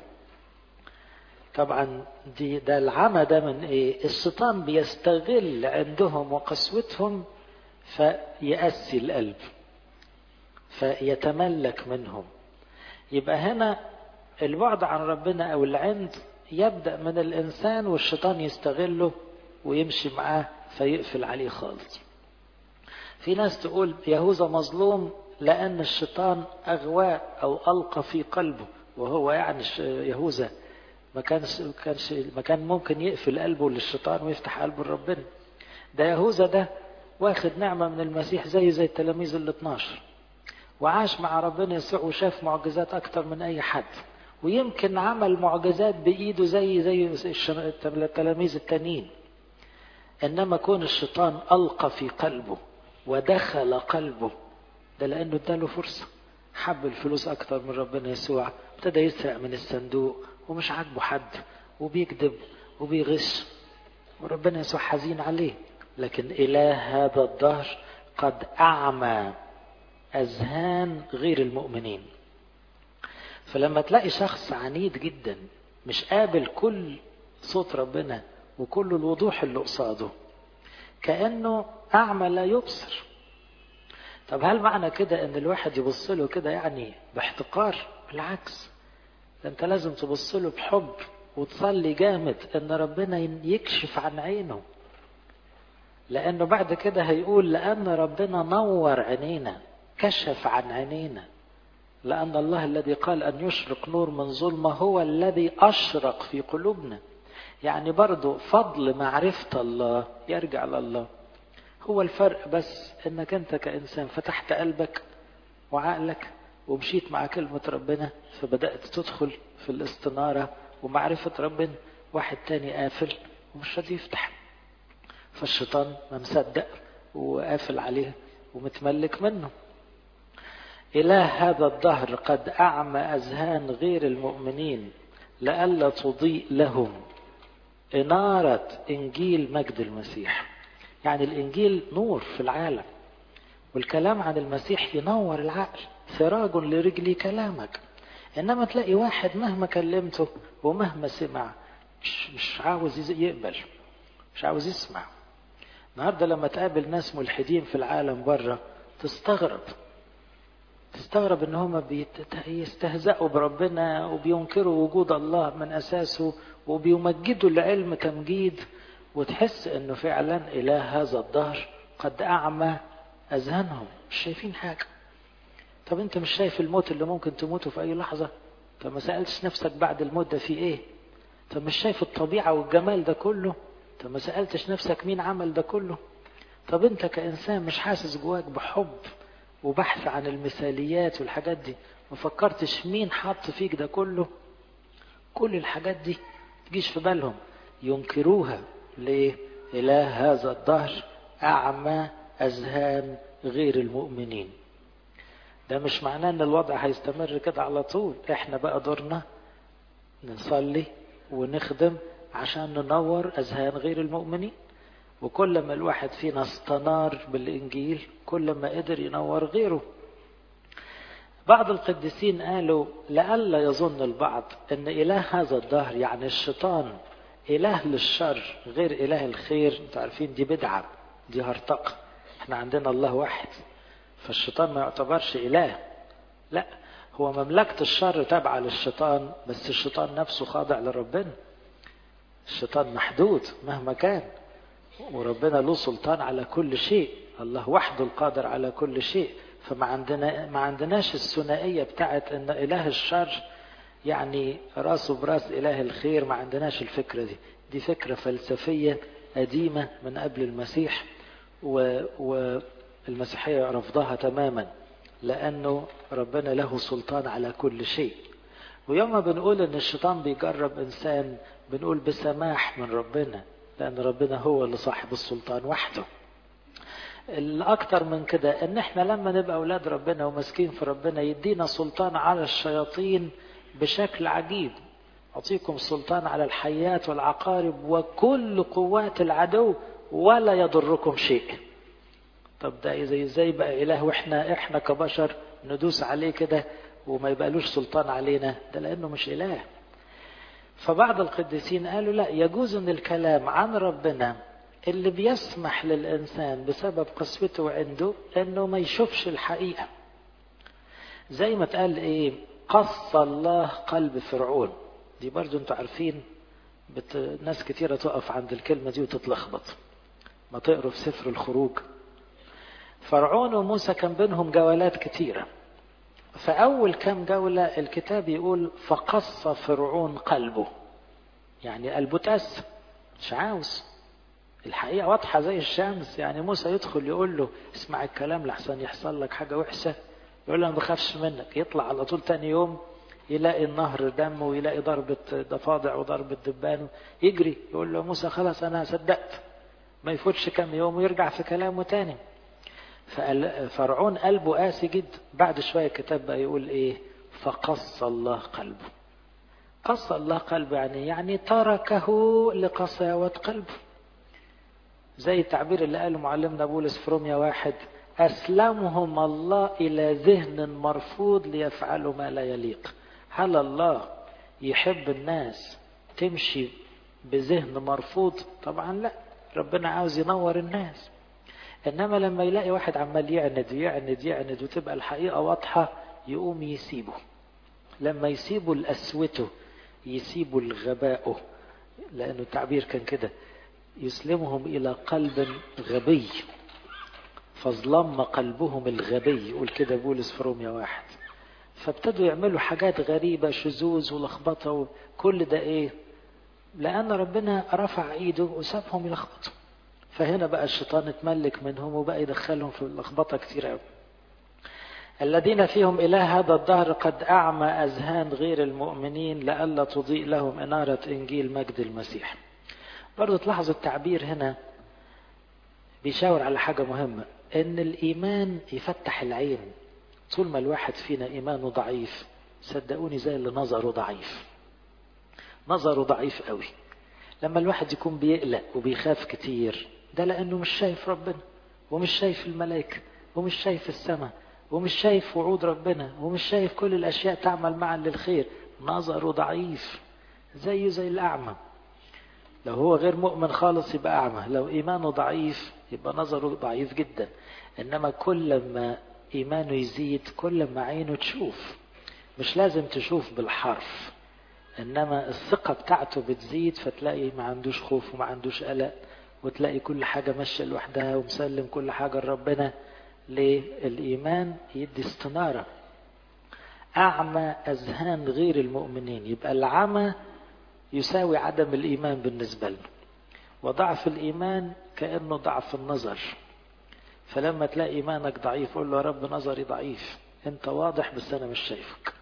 طبعا دي ده العمى ده من ايه الشيطان بيستغل عندهم وقسوتهم فيأسي القلب فيتملك منهم يبقى هنا البعد عن ربنا او العند يبدأ من الإنسان والشيطان يستغله ويمشي معاه فيقفل عليه خالص في ناس تقول يهوذا مظلوم لأن الشيطان أغواه أو ألقى في قلبه وهو يعني يهوذا ما كانش كانش ما كان ممكن يقفل قلبه للشيطان ويفتح قلبه لربنا ده يهوذا ده واخد نعمة من المسيح زي زي التلاميذ ال 12 وعاش مع ربنا يسوع وشاف معجزات أكتر من أي حد ويمكن عمل معجزات بإيده زي زي التلاميذ التانيين إنما كون الشيطان ألقى في قلبه ودخل قلبه ده لأنه اداله فرصة حب الفلوس أكتر من ربنا يسوع ابتدى يسرق من الصندوق ومش عاجبه حد وبيكذب وبيغش وربنا يسوع حزين عليه لكن إله هذا الدهر قد أعمى أذهان غير المؤمنين فلما تلاقي شخص عنيد جدا مش قابل كل صوت ربنا وكل الوضوح اللي قصاده كأنه أعمى لا يبصر طب هل معنى كده ان الواحد يبص له كده يعني باحتقار بالعكس ده انت لازم تبص له بحب وتصلي جامد ان ربنا يكشف عن عينه لانه بعد كده هيقول لان ربنا نور عينينا كشف عن عينينا لأن الله الذي قال أن يشرق نور من ظلمة هو الذي أشرق في قلوبنا يعني برضو فضل معرفة الله يرجع لله هو الفرق بس انك انت كإنسان فتحت قلبك وعقلك ومشيت مع كلمة ربنا فبدأت تدخل في الاستنارة ومعرفة ربنا واحد تاني قافل ومش راضي يفتح فالشيطان ما مصدق وقافل عليه ومتملك منه إله هذا الدهر قد أعمى أذهان غير المؤمنين لئلا تضيء لهم إنارة إنجيل مجد المسيح يعني الإنجيل نور في العالم والكلام عن المسيح ينور العقل سراج لرجلي كلامك إنما تلاقي واحد مهما كلمته ومهما سمع مش, مش عاوز يقبل مش عاوز يسمع النهارده لما تقابل ناس ملحدين في العالم بره تستغرب تستغرب ان هم بيستهزئوا بربنا وبينكروا وجود الله من اساسه وبيمجدوا العلم تمجيد وتحس انه فعلا اله هذا الدهر قد اعمى اذهانهم مش شايفين حاجه طب انت مش شايف الموت اللي ممكن تموته في اي لحظه طب ما سالتش نفسك بعد الموت ده في ايه طب مش شايف الطبيعه والجمال ده كله طب ما سالتش نفسك مين عمل ده كله طب انت كانسان مش حاسس جواك بحب وبحث عن المثاليات والحاجات دي ما فكرتش مين حط فيك ده كله كل الحاجات دي تجيش في بالهم ينكروها ليه إله هذا الدهر أعمى أذهان غير المؤمنين ده مش معناه ان الوضع هيستمر كده على طول احنا بقى دورنا نصلي ونخدم عشان ننور اذهان غير المؤمنين وكل ما الواحد فينا استنار بالإنجيل كل ما قدر ينور غيره بعض القديسين قالوا لئلا يظن البعض أن إله هذا الدهر يعني الشيطان إله للشر غير إله الخير انتوا عارفين دي بدعة دي هرطقة احنا عندنا الله واحد فالشيطان ما يعتبرش إله لا هو مملكة الشر تابعة للشيطان بس الشيطان نفسه خاضع لربنا الشيطان محدود مهما كان وربنا له سلطان على كل شيء الله وحده القادر على كل شيء فما عندنا ما عندناش الثنائيه بتاعت ان اله الشر يعني راسه براس إله الخير ما عندناش الفكرة دي دي فكرة فلسفية قديمة من قبل المسيح والمسيحية رفضها تماما لأنه ربنا له سلطان على كل شيء ويوم ما بنقول ان الشيطان بيجرب انسان بنقول بسماح من ربنا لان ربنا هو اللي صاحب السلطان وحده الاكتر من كده ان احنا لما نبقى اولاد ربنا وماسكين في ربنا يدينا سلطان على الشياطين بشكل عجيب اعطيكم سلطان على الحيات والعقارب وكل قوات العدو ولا يضركم شيء طب ده ازاي ازاي بقى اله واحنا احنا كبشر ندوس عليه كده وما يبقالوش سلطان علينا ده لانه مش اله فبعض القديسين قالوا لا يجوز ان الكلام عن ربنا اللي بيسمح للانسان بسبب قسوته عنده انه ما يشوفش الحقيقه زي ما اتقال ايه قص الله قلب فرعون دي برضو انتوا عارفين بت... ناس كتيرة تقف عند الكلمة دي وتتلخبط ما تقروا في سفر الخروج فرعون وموسى كان بينهم جولات كتيرة فأول كام جولة الكتاب يقول فقص فرعون قلبه يعني قلبه تأس مش عاوز الحقيقة واضحة زي الشمس يعني موسى يدخل يقول له اسمع الكلام لحسن يحصل لك حاجة وحشة يقول له أنا بخافش منك يطلع على طول تاني يوم يلاقي النهر دم ويلاقي ضربة ضفادع وضربة دبان يجري يقول له موسى خلاص أنا صدقت ما يفوتش كم يوم ويرجع في كلامه تاني فرعون قلبه قاسي جدا بعد شوية الكتاب بقى يقول ايه فقص الله قلبه قص الله قلبه يعني يعني تركه لقساوة قلبه زي التعبير اللي قاله معلمنا بولس في روميا واحد أسلمهم الله إلى ذهن مرفوض ليفعلوا ما لا يليق هل الله يحب الناس تمشي بذهن مرفوض طبعا لا ربنا عاوز ينور الناس انما لما يلاقي واحد عمال يعند يعند يعند وتبقى الحقيقه واضحه يقوم يسيبه لما يسيبوا لقسوته يسيبوا لغبائه لانه التعبير كان كده يسلمهم الى قلب غبي فظلم قلبهم الغبي يقول كده بولس في روميا واحد فابتدوا يعملوا حاجات غريبة شذوذ ولخبطة وكل ده ايه لأن ربنا رفع ايده وسابهم يلخبطوا فهنا بقى الشيطان اتملك منهم وبقى يدخلهم في اللخبطة كتير قوي الذين فيهم إله هذا الدهر قد أعمى أذهان غير المؤمنين لئلا تضيء لهم إنارة إنجيل مجد المسيح برضو تلاحظوا التعبير هنا بيشاور على حاجة مهمة إن الإيمان يفتح العين طول ما الواحد فينا إيمانه ضعيف صدقوني زي اللي نظره ضعيف نظره ضعيف قوي لما الواحد يكون بيقلق وبيخاف كتير ده لأنه مش شايف ربنا ومش شايف الملائكة ومش شايف السماء ومش شايف وعود ربنا ومش شايف كل الأشياء تعمل معا للخير نظره ضعيف زيه زي الأعمى لو هو غير مؤمن خالص يبقى أعمى لو إيمانه ضعيف يبقى نظره ضعيف جدا إنما كل ما إيمانه يزيد كل ما عينه تشوف مش لازم تشوف بالحرف إنما الثقة بتاعته بتزيد فتلاقي ما عندوش خوف وما عندوش قلق وتلاقي كل حاجة ماشية لوحدها ومسلم كل حاجة لربنا ليه؟ الإيمان يدي استنارة أعمى أذهان غير المؤمنين يبقى العمى يساوي عدم الإيمان بالنسبة له وضعف الإيمان كأنه ضعف النظر فلما تلاقي إيمانك ضعيف قول له يا رب نظري ضعيف أنت واضح بس أنا مش شايفك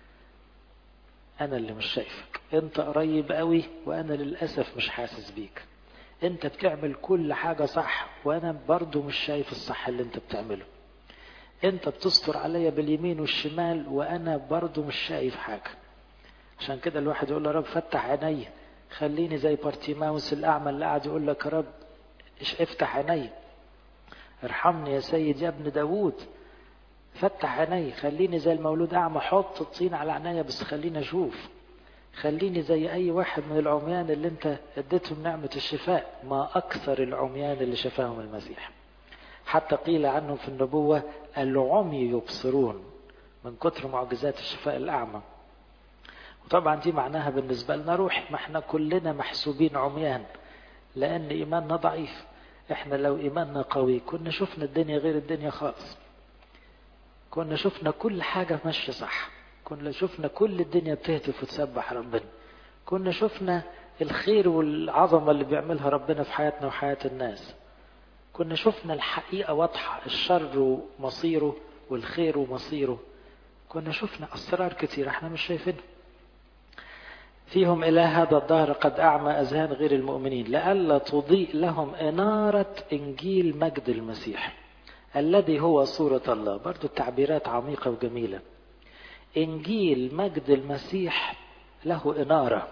أنا اللي مش شايفك أنت قريب قوي وأنا للأسف مش حاسس بيك أنت بتعمل كل حاجة صح وأنا برضو مش شايف الصح اللي أنت بتعمله أنت بتستر عليا باليمين والشمال وأنا برضو مش شايف حاجة عشان كده الواحد يقول له يا رب فتح عيني خليني زي بارتيماوس الأعمى اللي قاعد يقول لك يا رب افتح عيني ارحمني يا سيد يا ابن داوود فتح عيني خليني زي المولود أعمى حط الطين على عينيا بس خليني أشوف خليني زي أي واحد من العميان اللي أنت اديتهم نعمة الشفاء ما أكثر العميان اللي شفاهم المسيح حتى قيل عنهم في النبوة العمي يبصرون من كتر معجزات الشفاء الأعمى وطبعا دي معناها بالنسبة لنا روح ما احنا كلنا محسوبين عميان لأن إيماننا ضعيف احنا لو إيماننا قوي كنا شفنا الدنيا غير الدنيا خالص كنا شفنا كل حاجة ماشية صح كنا شفنا كل الدنيا بتهتف وتسبح ربنا كنا شفنا الخير والعظمة اللي بيعملها ربنا في حياتنا وحياة الناس كنا شفنا الحقيقة واضحة الشر ومصيره والخير ومصيره كنا شفنا أسرار كتير احنا مش شايفينها فيهم إلى هذا الدهر قد أعمى أذهان غير المؤمنين لئلا تضيء لهم إنارة إنجيل مجد المسيح الذي هو صورة الله برضو التعبيرات عميقة وجميلة إنجيل مجد المسيح له إنارة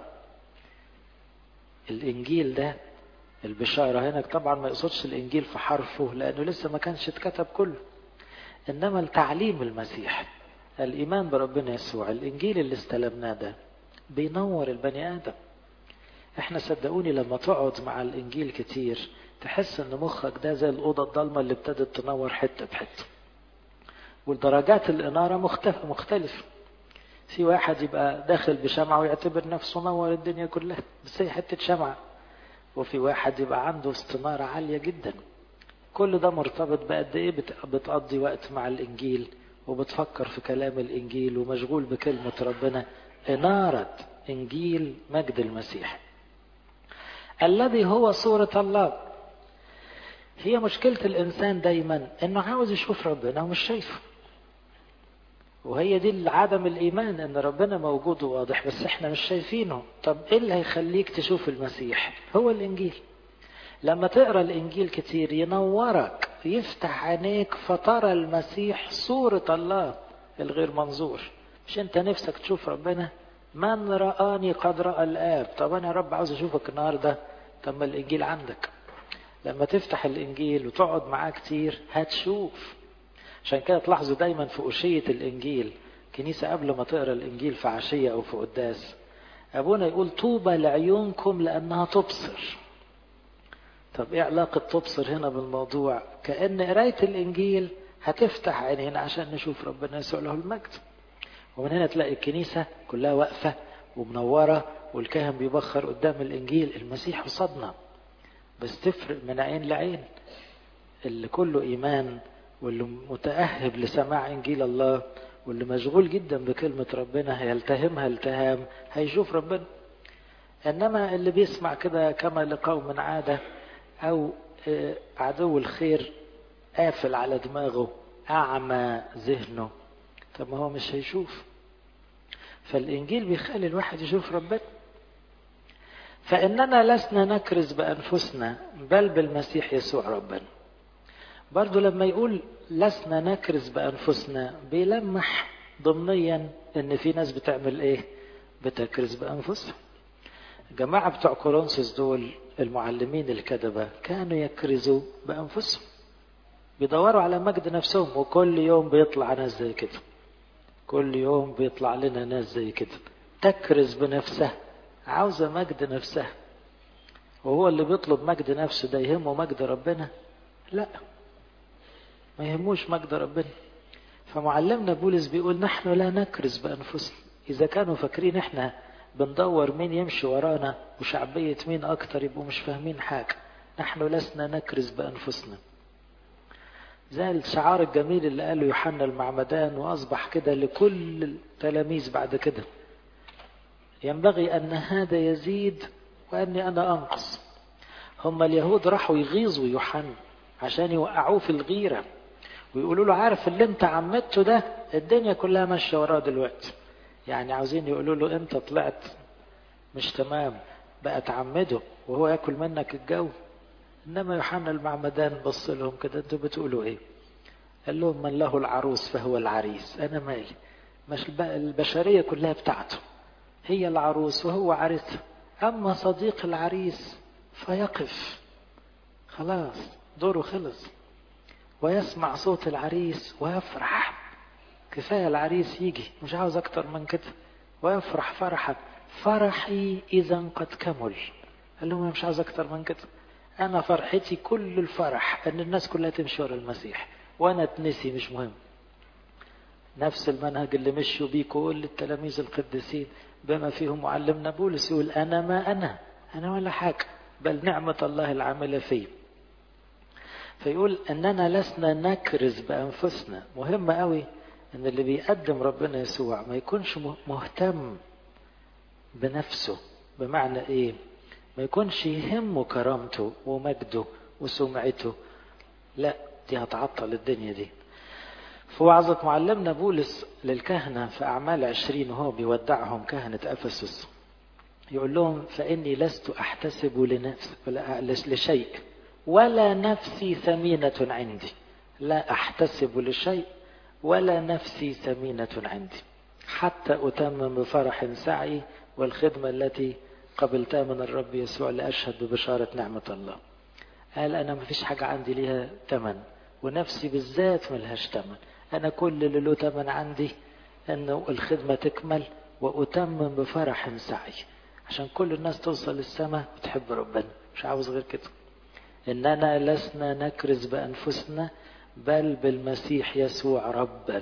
الإنجيل ده البشارة هنا طبعا ما يقصدش الإنجيل في حرفه لأنه لسه ما كانش اتكتب كله إنما التعليم المسيح الإيمان بربنا يسوع الإنجيل اللي استلمناه ده بينور البني آدم احنا صدقوني لما تقعد مع الإنجيل كتير تحس ان مخك ده زي الأوضة الضلمة اللي ابتدت تنور حتة بحتة ودرجات الإنارة مختلفة مختلفة في واحد يبقى داخل بشمعة ويعتبر نفسه نور الدنيا كلها بس هي حتة شمعة وفي واحد يبقى عنده استنارة عالية جدا كل ده مرتبط بقد ايه بتقضي وقت مع الإنجيل وبتفكر في كلام الإنجيل ومشغول بكلمة ربنا إنارة إنجيل مجد المسيح الذي هو صورة الله هي مشكلة الإنسان دايما إنه عاوز يشوف ربنا ومش شايفه وهي دي عدم الإيمان إن ربنا موجود وواضح بس إحنا مش شايفينه طب إيه اللي هيخليك تشوف المسيح هو الإنجيل لما تقرأ الإنجيل كتير ينورك يفتح عينيك فترى المسيح صورة الله الغير منظور مش انت نفسك تشوف ربنا من رآني قد رأى الآب طب أنا يا رب عاوز أشوفك النهاردة طب ما الإنجيل عندك لما تفتح الإنجيل وتقعد معاه كتير هتشوف عشان كده تلاحظوا دايما في أشية الإنجيل كنيسة قبل ما تقرأ الإنجيل في عشية أو في قداس أبونا يقول طوبى لعيونكم لأنها تبصر طب إيه علاقة تبصر هنا بالموضوع كأن قراية الإنجيل هتفتح عينينا عشان نشوف ربنا يسوع له المجد ومن هنا تلاقي الكنيسة كلها واقفة ومنورة والكاهن بيبخر قدام الإنجيل المسيح قصادنا بس تفرق من عين لعين اللي كله إيمان واللي متأهب لسماع إنجيل الله واللي مشغول جدا بكلمة ربنا هيلتهمها التهام هيشوف ربنا إنما اللي بيسمع كده كما لقوم عادة أو عدو الخير قافل على دماغه أعمى ذهنه طب ما هو مش هيشوف فالإنجيل بيخلي الواحد يشوف ربنا فإننا لسنا نكرز بأنفسنا بل بالمسيح يسوع ربنا برضو لما يقول لسنا نكرز بأنفسنا بيلمح ضمنيا ان في ناس بتعمل ايه بتكرز بأنفسها جماعة بتوع كورنثوس دول المعلمين الكذبة كانوا يكرزوا بأنفسهم بيدوروا على مجد نفسهم وكل يوم بيطلع ناس زي كده كل يوم بيطلع لنا ناس زي كده تكرز بنفسها عاوزة مجد نفسها وهو اللي بيطلب مجد نفسه ده يهمه مجد ربنا لا ما يهموش مجد ربنا فمعلمنا بولس بيقول نحن لا نكرز بأنفسنا إذا كانوا فاكرين إحنا بندور مين يمشي ورانا وشعبية مين أكتر يبقوا مش فاهمين حاجة نحن لسنا نكرز بأنفسنا زي الشعار الجميل اللي قاله يوحنا المعمدان وأصبح كده لكل التلاميذ بعد كده ينبغي أن هذا يزيد وأني أنا أنقص هم اليهود راحوا يغيظوا يوحنا عشان يوقعوه في الغيرة ويقولوا له عارف اللي انت عمدته ده الدنيا كلها ماشية وراه دلوقتي يعني عاوزين يقولوا له انت طلعت مش تمام بقى تعمده وهو ياكل منك الجو انما يوحنا المعمدان بص لهم كده انتوا بتقولوا ايه قال لهم من له العروس فهو العريس انا مالي مش البشريه كلها بتاعته هي العروس وهو عريسها اما صديق العريس فيقف خلاص دوره خلص ويسمع صوت العريس ويفرح كفايه العريس يجي مش عاوز اكتر من كده ويفرح فرحا فرحي اذا قد كمل قال لهم مش عاوز اكتر من كده انا فرحتي كل الفرح ان الناس كلها تمشي ورا المسيح وانا اتنسي مش مهم نفس المنهج اللي مشوا بيه كل التلاميذ القديسين بما فيهم معلمنا بولس يقول انا ما انا انا ولا حاجه بل نعمه الله العامله فيه فيقول اننا لسنا نكرز بانفسنا مهم قوي ان اللي بيقدم ربنا يسوع ما يكونش مهتم بنفسه بمعنى ايه ما يكونش يهمه كرامته ومجده وسمعته لا دي هتعطل الدنيا دي في وعظة معلمنا بولس للكهنة في أعمال عشرين وهو بيودعهم كهنة أفسس يقول لهم فإني لست أحتسب لنفس لشيء ولا نفسي ثمينة عندي لا أحتسب لشيء ولا نفسي ثمينة عندي حتى أتمم بفرح سعي والخدمة التي قبلتها من الرب يسوع لأشهد ببشارة نعمة الله قال أنا ما فيش حاجة عندي ليها تمن ونفسي بالذات ملهاش تمن أنا كل اللي له تمن عندي أنه الخدمة تكمل وأتمم بفرح سعي عشان كل الناس توصل للسماء وتحب ربنا مش عاوز غير كده إننا لسنا نكرز بأنفسنا بل بالمسيح يسوع ربا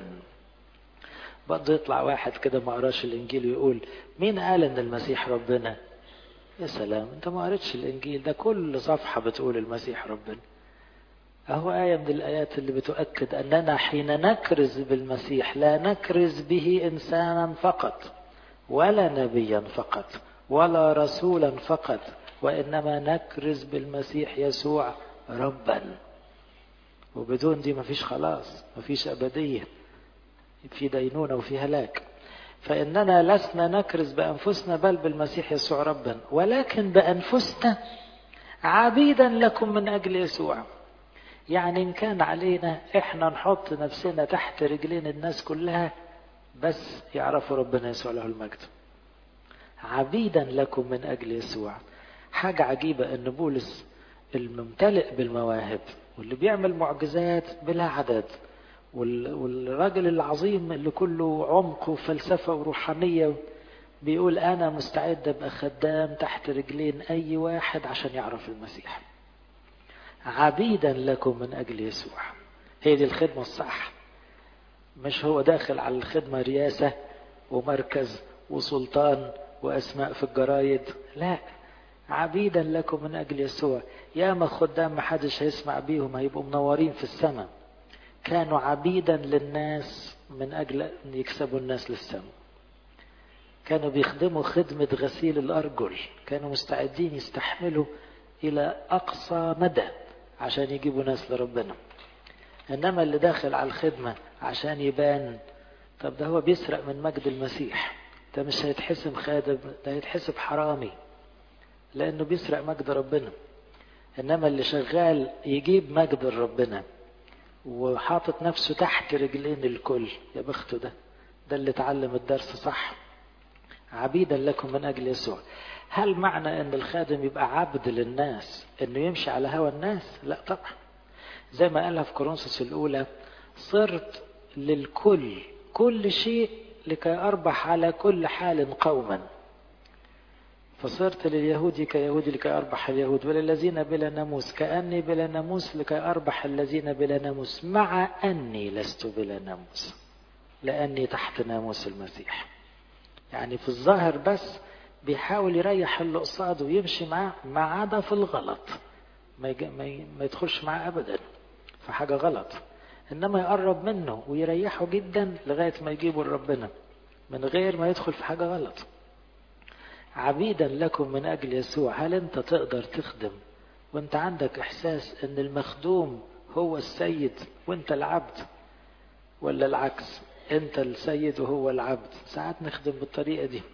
برضه يطلع واحد كده ما قراش الانجيل ويقول مين قال ان المسيح ربنا يا سلام انت ما قريتش الانجيل ده كل صفحه بتقول المسيح ربنا اهو ايه من الايات اللي بتؤكد اننا حين نكرز بالمسيح لا نكرز به انسانا فقط ولا نبيا فقط ولا رسولا فقط وانما نكرز بالمسيح يسوع ربا وبدون دي مفيش خلاص مفيش ابديه في دينونة وفي هلاك فإننا لسنا نكرز بأنفسنا بل بالمسيح يسوع ربا ولكن بأنفسنا عبيدا لكم من أجل يسوع يعني إن كان علينا إحنا نحط نفسنا تحت رجلين الناس كلها بس يعرفوا ربنا يسوع له المجد عبيدا لكم من أجل يسوع حاجة عجيبة أن بولس الممتلئ بالمواهب واللي بيعمل معجزات بلا عدد والراجل العظيم اللي كله عمق وفلسفة وروحانية بيقول أنا مستعد أبقى خدام تحت رجلين أي واحد عشان يعرف المسيح عبيدا لكم من أجل يسوع هي دي الخدمة الصح مش هو داخل على الخدمة رياسة ومركز وسلطان وأسماء في الجرايد لا عبيدا لكم من أجل يسوع ياما خدام محدش هيسمع بيهم هيبقوا منورين في السماء كانوا عبيدا للناس من أجل أن يكسبوا الناس للسماء كانوا بيخدموا خدمة غسيل الأرجل كانوا مستعدين يستحملوا إلى أقصى مدى عشان يجيبوا ناس لربنا إنما اللي داخل على الخدمة عشان يبان طب ده هو بيسرق من مجد المسيح ده مش هيتحسب خادم ده هيتحسب حرامي لأنه بيسرق مجد ربنا إنما اللي شغال يجيب مجد ربنا وحاطط نفسه تحت رجلين الكل يا بخته ده ده اللي اتعلم الدرس صح عبيدا لكم من اجل يسوع هل معنى ان الخادم يبقى عبد للناس انه يمشي على هوى الناس لا طبعا زي ما قالها في كورنثوس الاولى صرت للكل كل شيء لكي اربح على كل حال قوما فصرت لليهود كيهود لكي أربح اليهود وللذين بلا ناموس كأني بلا ناموس لكي أربح الذين بلا ناموس مع أني لست بلا ناموس لأني تحت ناموس المسيح يعني في الظاهر بس بيحاول يريح اللي قصاده ويمشي معاه ما عدا في الغلط ما, يج... ما, ي... ما يدخلش معاه أبدا في حاجة غلط إنما يقرب منه ويريحه جدا لغاية ما يجيبه لربنا من غير ما يدخل في حاجة غلط عبيدا لكم من أجل يسوع هل أنت تقدر تخدم وأنت عندك إحساس أن المخدوم هو السيد وأنت العبد ولا العكس أنت السيد وهو العبد ساعات نخدم بالطريقة دي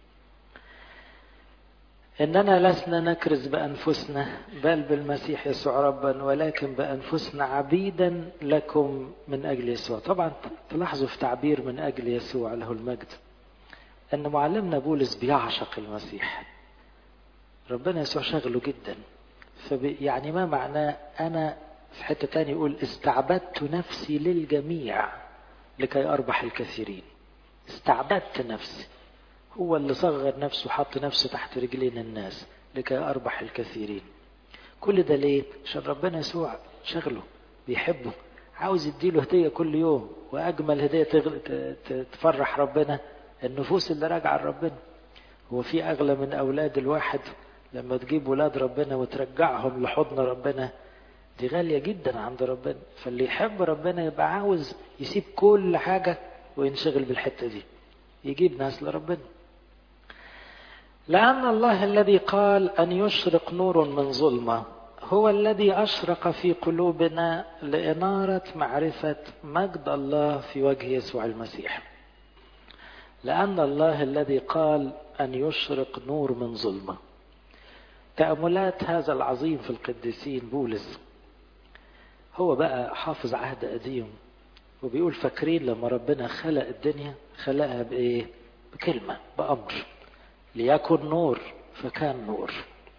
إننا لسنا نكرز بأنفسنا بل بالمسيح يسوع ربا ولكن بأنفسنا عبيدا لكم من أجل يسوع طبعا تلاحظوا في تعبير من أجل يسوع له المجد أن معلمنا بولس بيعشق المسيح ربنا يسوع شغله جدا فبي يعني ما معناه أنا في حتة تانية يقول استعبدت نفسي للجميع لكي أربح الكثيرين استعبدت نفسي هو اللي صغر نفسه وحط نفسه تحت رجلين الناس لكي أربح الكثيرين كل ده ليه؟ عشان ربنا يسوع شغله بيحبه عاوز يديله هدية كل يوم وأجمل هدية تفرح ربنا النفوس اللي راجعة لربنا هو في أغلى من أولاد الواحد لما تجيب ولاد ربنا وترجعهم لحضن ربنا دي غالية جدا عند ربنا فاللي يحب ربنا يبقى عاوز يسيب كل حاجة وينشغل بالحتة دي يجيب ناس لربنا لأن الله الذي قال أن يشرق نور من ظلمة هو الذي أشرق في قلوبنا لإنارة معرفة مجد الله في وجه يسوع المسيح لأن الله الذي قال أن يشرق نور من ظلمة تأملات هذا العظيم في القديسين بولس هو بقى حافظ عهد قديم وبيقول فاكرين لما ربنا خلق الدنيا خلقها بإيه؟ بكلمة بأمر ليكن نور فكان نور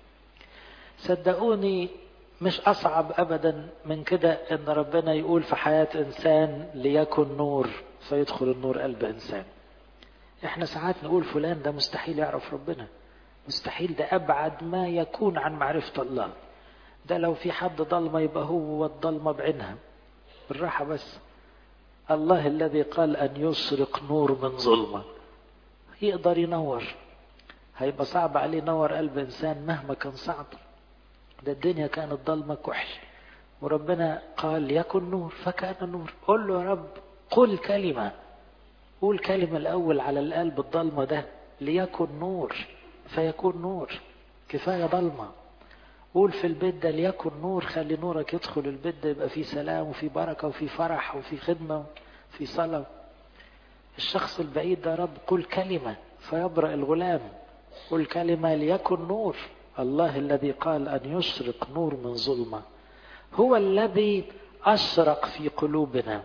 صدقوني مش أصعب أبدا من كده إن ربنا يقول في حياة إنسان ليكن نور فيدخل النور قلب إنسان إحنا ساعات نقول فلان ده مستحيل يعرف ربنا مستحيل ده أبعد ما يكون عن معرفة الله ده لو في حد ضلمة يبقى هو الضلمة بعينها بالراحة بس الله الذي قال أن يشرق نور من ظلمة يقدر ينور هيبقى صعب عليه ينور قلب إنسان مهما كان صعب ده الدنيا كانت ضلمة كحل وربنا قال يكن نور فكان نور قل له يا رب قل كلمة قول كلمة الأول على القلب الضلمة ده ليكن نور فيكون نور كفاية ضلمة قول في البيت ده ليكن نور خلي نورك يدخل البيت ده يبقى فيه سلام وفي بركة وفي فرح وفي خدمة وفي صلاة الشخص البعيد ده رب قل كلمة فيبرأ الغلام قل كلمة ليكن نور الله الذي قال أن يشرق نور من ظلمة هو الذي أشرق في قلوبنا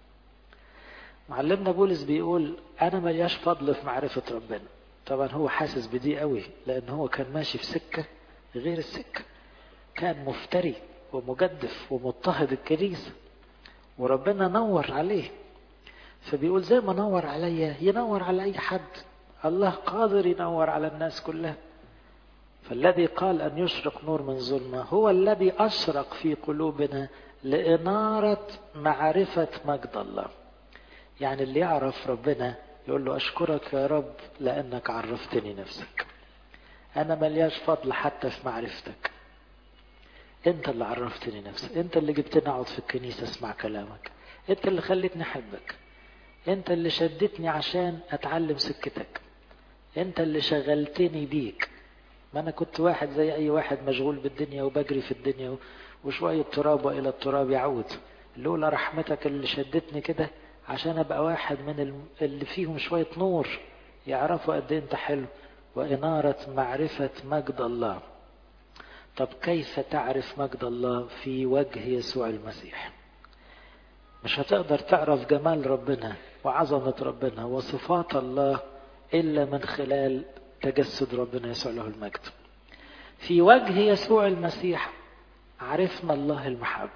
معلمنا بولس بيقول أنا ملياش فضل في معرفة ربنا طبعا هو حاسس بدي قوي لأن هو كان ماشي في سكة غير السكة كان مفتري ومجدف ومضطهد الكنيسة وربنا نور عليه فبيقول زي ما نور عليا ينور على أي حد الله قادر ينور على الناس كلها فالذي قال أن يشرق نور من ظلمة هو الذي أشرق في قلوبنا لإنارة معرفة مجد الله يعني اللي يعرف ربنا يقول له أشكرك يا رب لأنك عرفتني نفسك أنا ملياش فضل حتى في معرفتك أنت اللي عرفتني نفسك أنت اللي جبتني أقعد في الكنيسة أسمع كلامك أنت اللي خليتني أحبك أنت اللي شدتني عشان أتعلم سكتك أنت اللي شغلتني بيك ما أنا كنت واحد زي أي واحد مشغول بالدنيا وبجري في الدنيا وشوية تراب وإلى التراب يعود لولا رحمتك اللي شدتني كده عشان أبقى واحد من اللي فيهم شوية نور يعرفوا قد إيه أنت حلو وإنارة معرفة مجد الله طب كيف تعرف مجد الله في وجه يسوع المسيح مش هتقدر تعرف جمال ربنا وعظمة ربنا وصفات الله إلا من خلال تجسد ربنا يسوع له المجد في وجه يسوع المسيح عرفنا الله المحب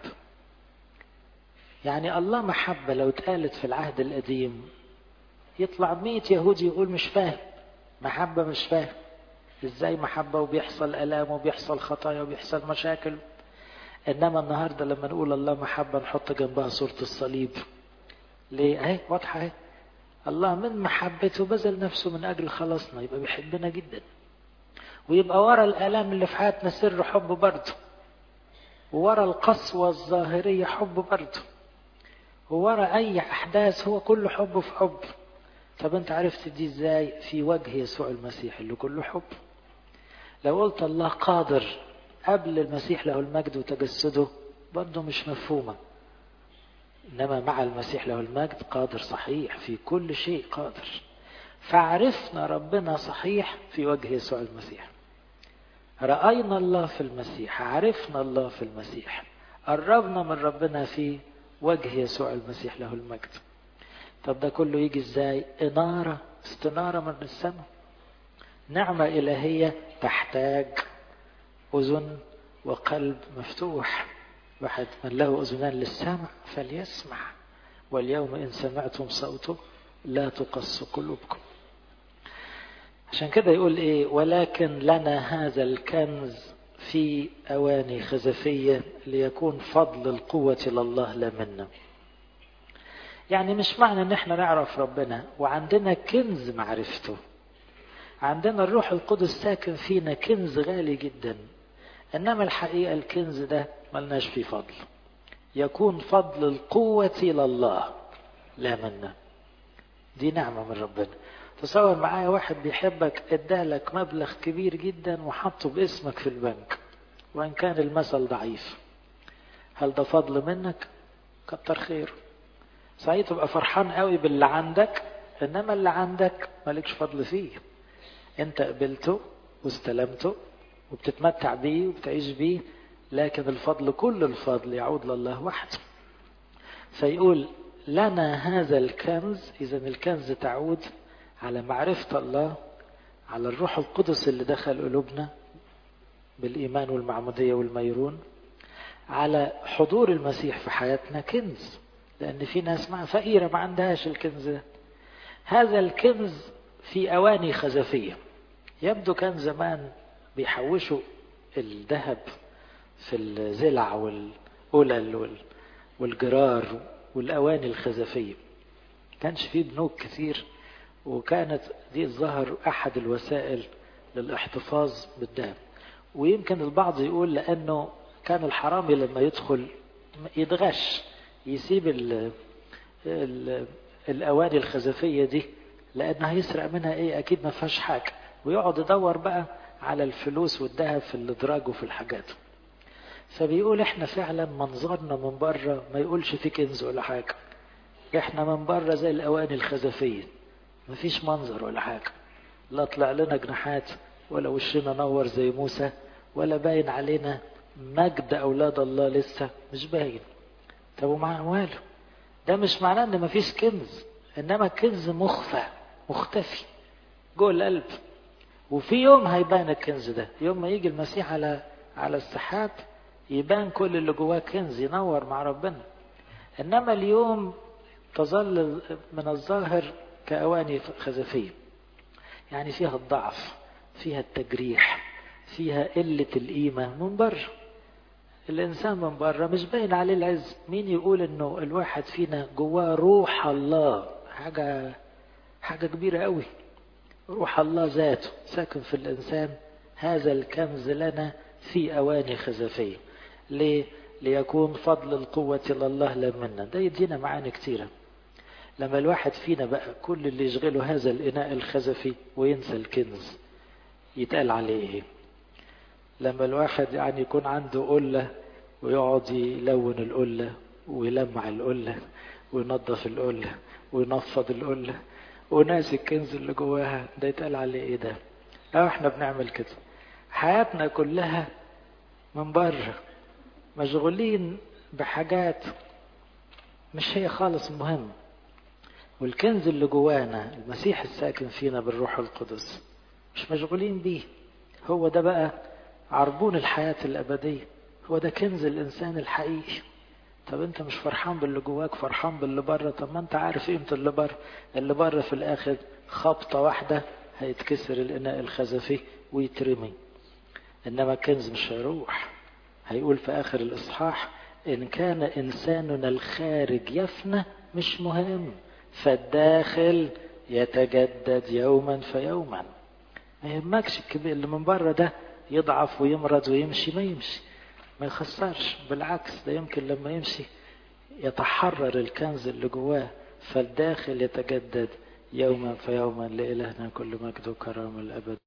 يعني الله محبة لو اتقالت في العهد القديم يطلع مية يهودي يقول مش فاهم محبة مش فاهم ازاي محبة وبيحصل ألام وبيحصل خطايا وبيحصل مشاكل إنما النهاردة لما نقول الله محبة نحط جنبها صورة الصليب ليه؟ اهي واضحة اهي الله من محبته بذل نفسه من أجل خلاصنا يبقى بيحبنا جدا ويبقى ورا الآلام اللي في حياتنا سر حب برضه وورا القسوة الظاهرية حب برضه وورا أي أحداث هو كله حب في حب طب أنت عرفت دي إزاي في وجه يسوع المسيح اللي كله حب لو قلت الله قادر قبل المسيح له المجد وتجسده برضه مش مفهومة إنما مع المسيح له المجد قادر صحيح في كل شيء قادر فعرفنا ربنا صحيح في وجه يسوع المسيح رأينا الله في المسيح عرفنا الله في المسيح قربنا من ربنا في وجه يسوع المسيح له المجد طب ده كله يجي ازاي إنارة استنارة من السماء نعمة إلهية تحتاج أذن وقلب مفتوح واحد من له أذنان للسمع فليسمع واليوم إن سمعتم صوته لا تقص قلوبكم عشان كده يقول إيه ولكن لنا هذا الكنز في أواني خزفية ليكون فضل القوة لله لا منا يعني مش معنى ان احنا نعرف ربنا وعندنا كنز معرفته عندنا الروح القدس ساكن فينا كنز غالي جدا انما الحقيقة الكنز ده ملناش فيه فضل يكون فضل القوة لله لا منا دي نعمة من ربنا تصور معايا واحد بيحبك ادالك مبلغ كبير جدا وحطه باسمك في البنك وان كان المثل ضعيف هل ده فضل منك كتر خير صحيح تبقى فرحان قوي باللي عندك انما اللي عندك مالكش فضل فيه انت قبلته واستلمته وبتتمتع بيه وبتعيش بيه لكن الفضل كل الفضل يعود لله وحده فيقول لنا هذا الكنز اذا الكنز تعود على معرفة الله على الروح القدس اللي دخل قلوبنا بالإيمان والمعمودية والميرون على حضور المسيح في حياتنا كنز لأن في ناس مع فقيرة ما عندهاش الكنز ده هذا الكنز في أواني خزفية يبدو كان زمان بيحوشوا الذهب في الزلع والقلل والجرار والأواني الخزفية كانش فيه بنوك كتير وكانت دي الظهر أحد الوسائل للاحتفاظ بالذهب ويمكن البعض يقول لأنه كان الحرامي لما يدخل يتغش يسيب ال ال الأواني الخزفية دي لأنه هيسرق منها إيه أكيد ما فيهاش حاجة ويقعد يدور بقى على الفلوس والذهب في الإدراج وفي الحاجات فبيقول احنا فعلا منظرنا من بره ما يقولش في كنز ولا حاجة احنا من بره زي الأواني الخزفية مفيش منظر ولا حاجة لا طلع لنا جناحات ولا وشنا نور زي موسى ولا باين علينا مجد أولاد الله لسه مش باين طب ومع أمواله ده مش معناه إن مفيش كنز إنما كنز مخفى مختفي جوه القلب وفي يوم هيبان الكنز ده يوم ما يجي المسيح على على السحاب يبان كل اللي جواه كنز ينور مع ربنا إنما اليوم تظل من الظاهر كأواني خزفية يعني فيها الضعف فيها التجريح فيها قلة القيمة من بره الإنسان من بره مش باين عليه العز مين يقول إنه الواحد فينا جواه روح الله حاجة حاجة كبيرة قوي روح الله ذاته ساكن في الإنسان هذا الكنز لنا في أواني خزفية ليه؟ ليكون فضل القوة لله لا منا ده يدينا معاني كتيرة لما الواحد فينا بقى كل اللي يشغله هذا الإناء الخزفي وينسى الكنز يتقال عليه ايه لما الواحد يعني يكون عنده قلة ويقعد يلون القلة ويلمع القلة وينظف القلة وينفض القلة وناسي الكنز اللي جواها ده يتقال عليه ايه ده اه احنا بنعمل كده حياتنا كلها من بره مشغولين بحاجات مش هي خالص مهم والكنز اللي جوانا المسيح الساكن فينا بالروح القدس مش مشغولين بيه هو ده بقى عربون الحياة الأبدية هو ده كنز الإنسان الحقيقي طب انت مش فرحان باللي جواك فرحان باللي بره طب ما انت عارف قيمة اللي بره اللي بره في الآخر خبطة واحدة هيتكسر الإناء الخزفي ويترمي إنما الكنز مش هيروح هيقول في آخر الإصحاح إن كان إنساننا الخارج يفنى مش مهم فالداخل يتجدد يوما فيوما ما يهمكش الكبير اللي من بره ده يضعف ويمرض ويمشي ما يمشي ما يخسرش بالعكس ده يمكن لما يمشي يتحرر الكنز اللي جواه فالداخل يتجدد يوما فيوما لإلهنا كل مجد وكرامة الأبد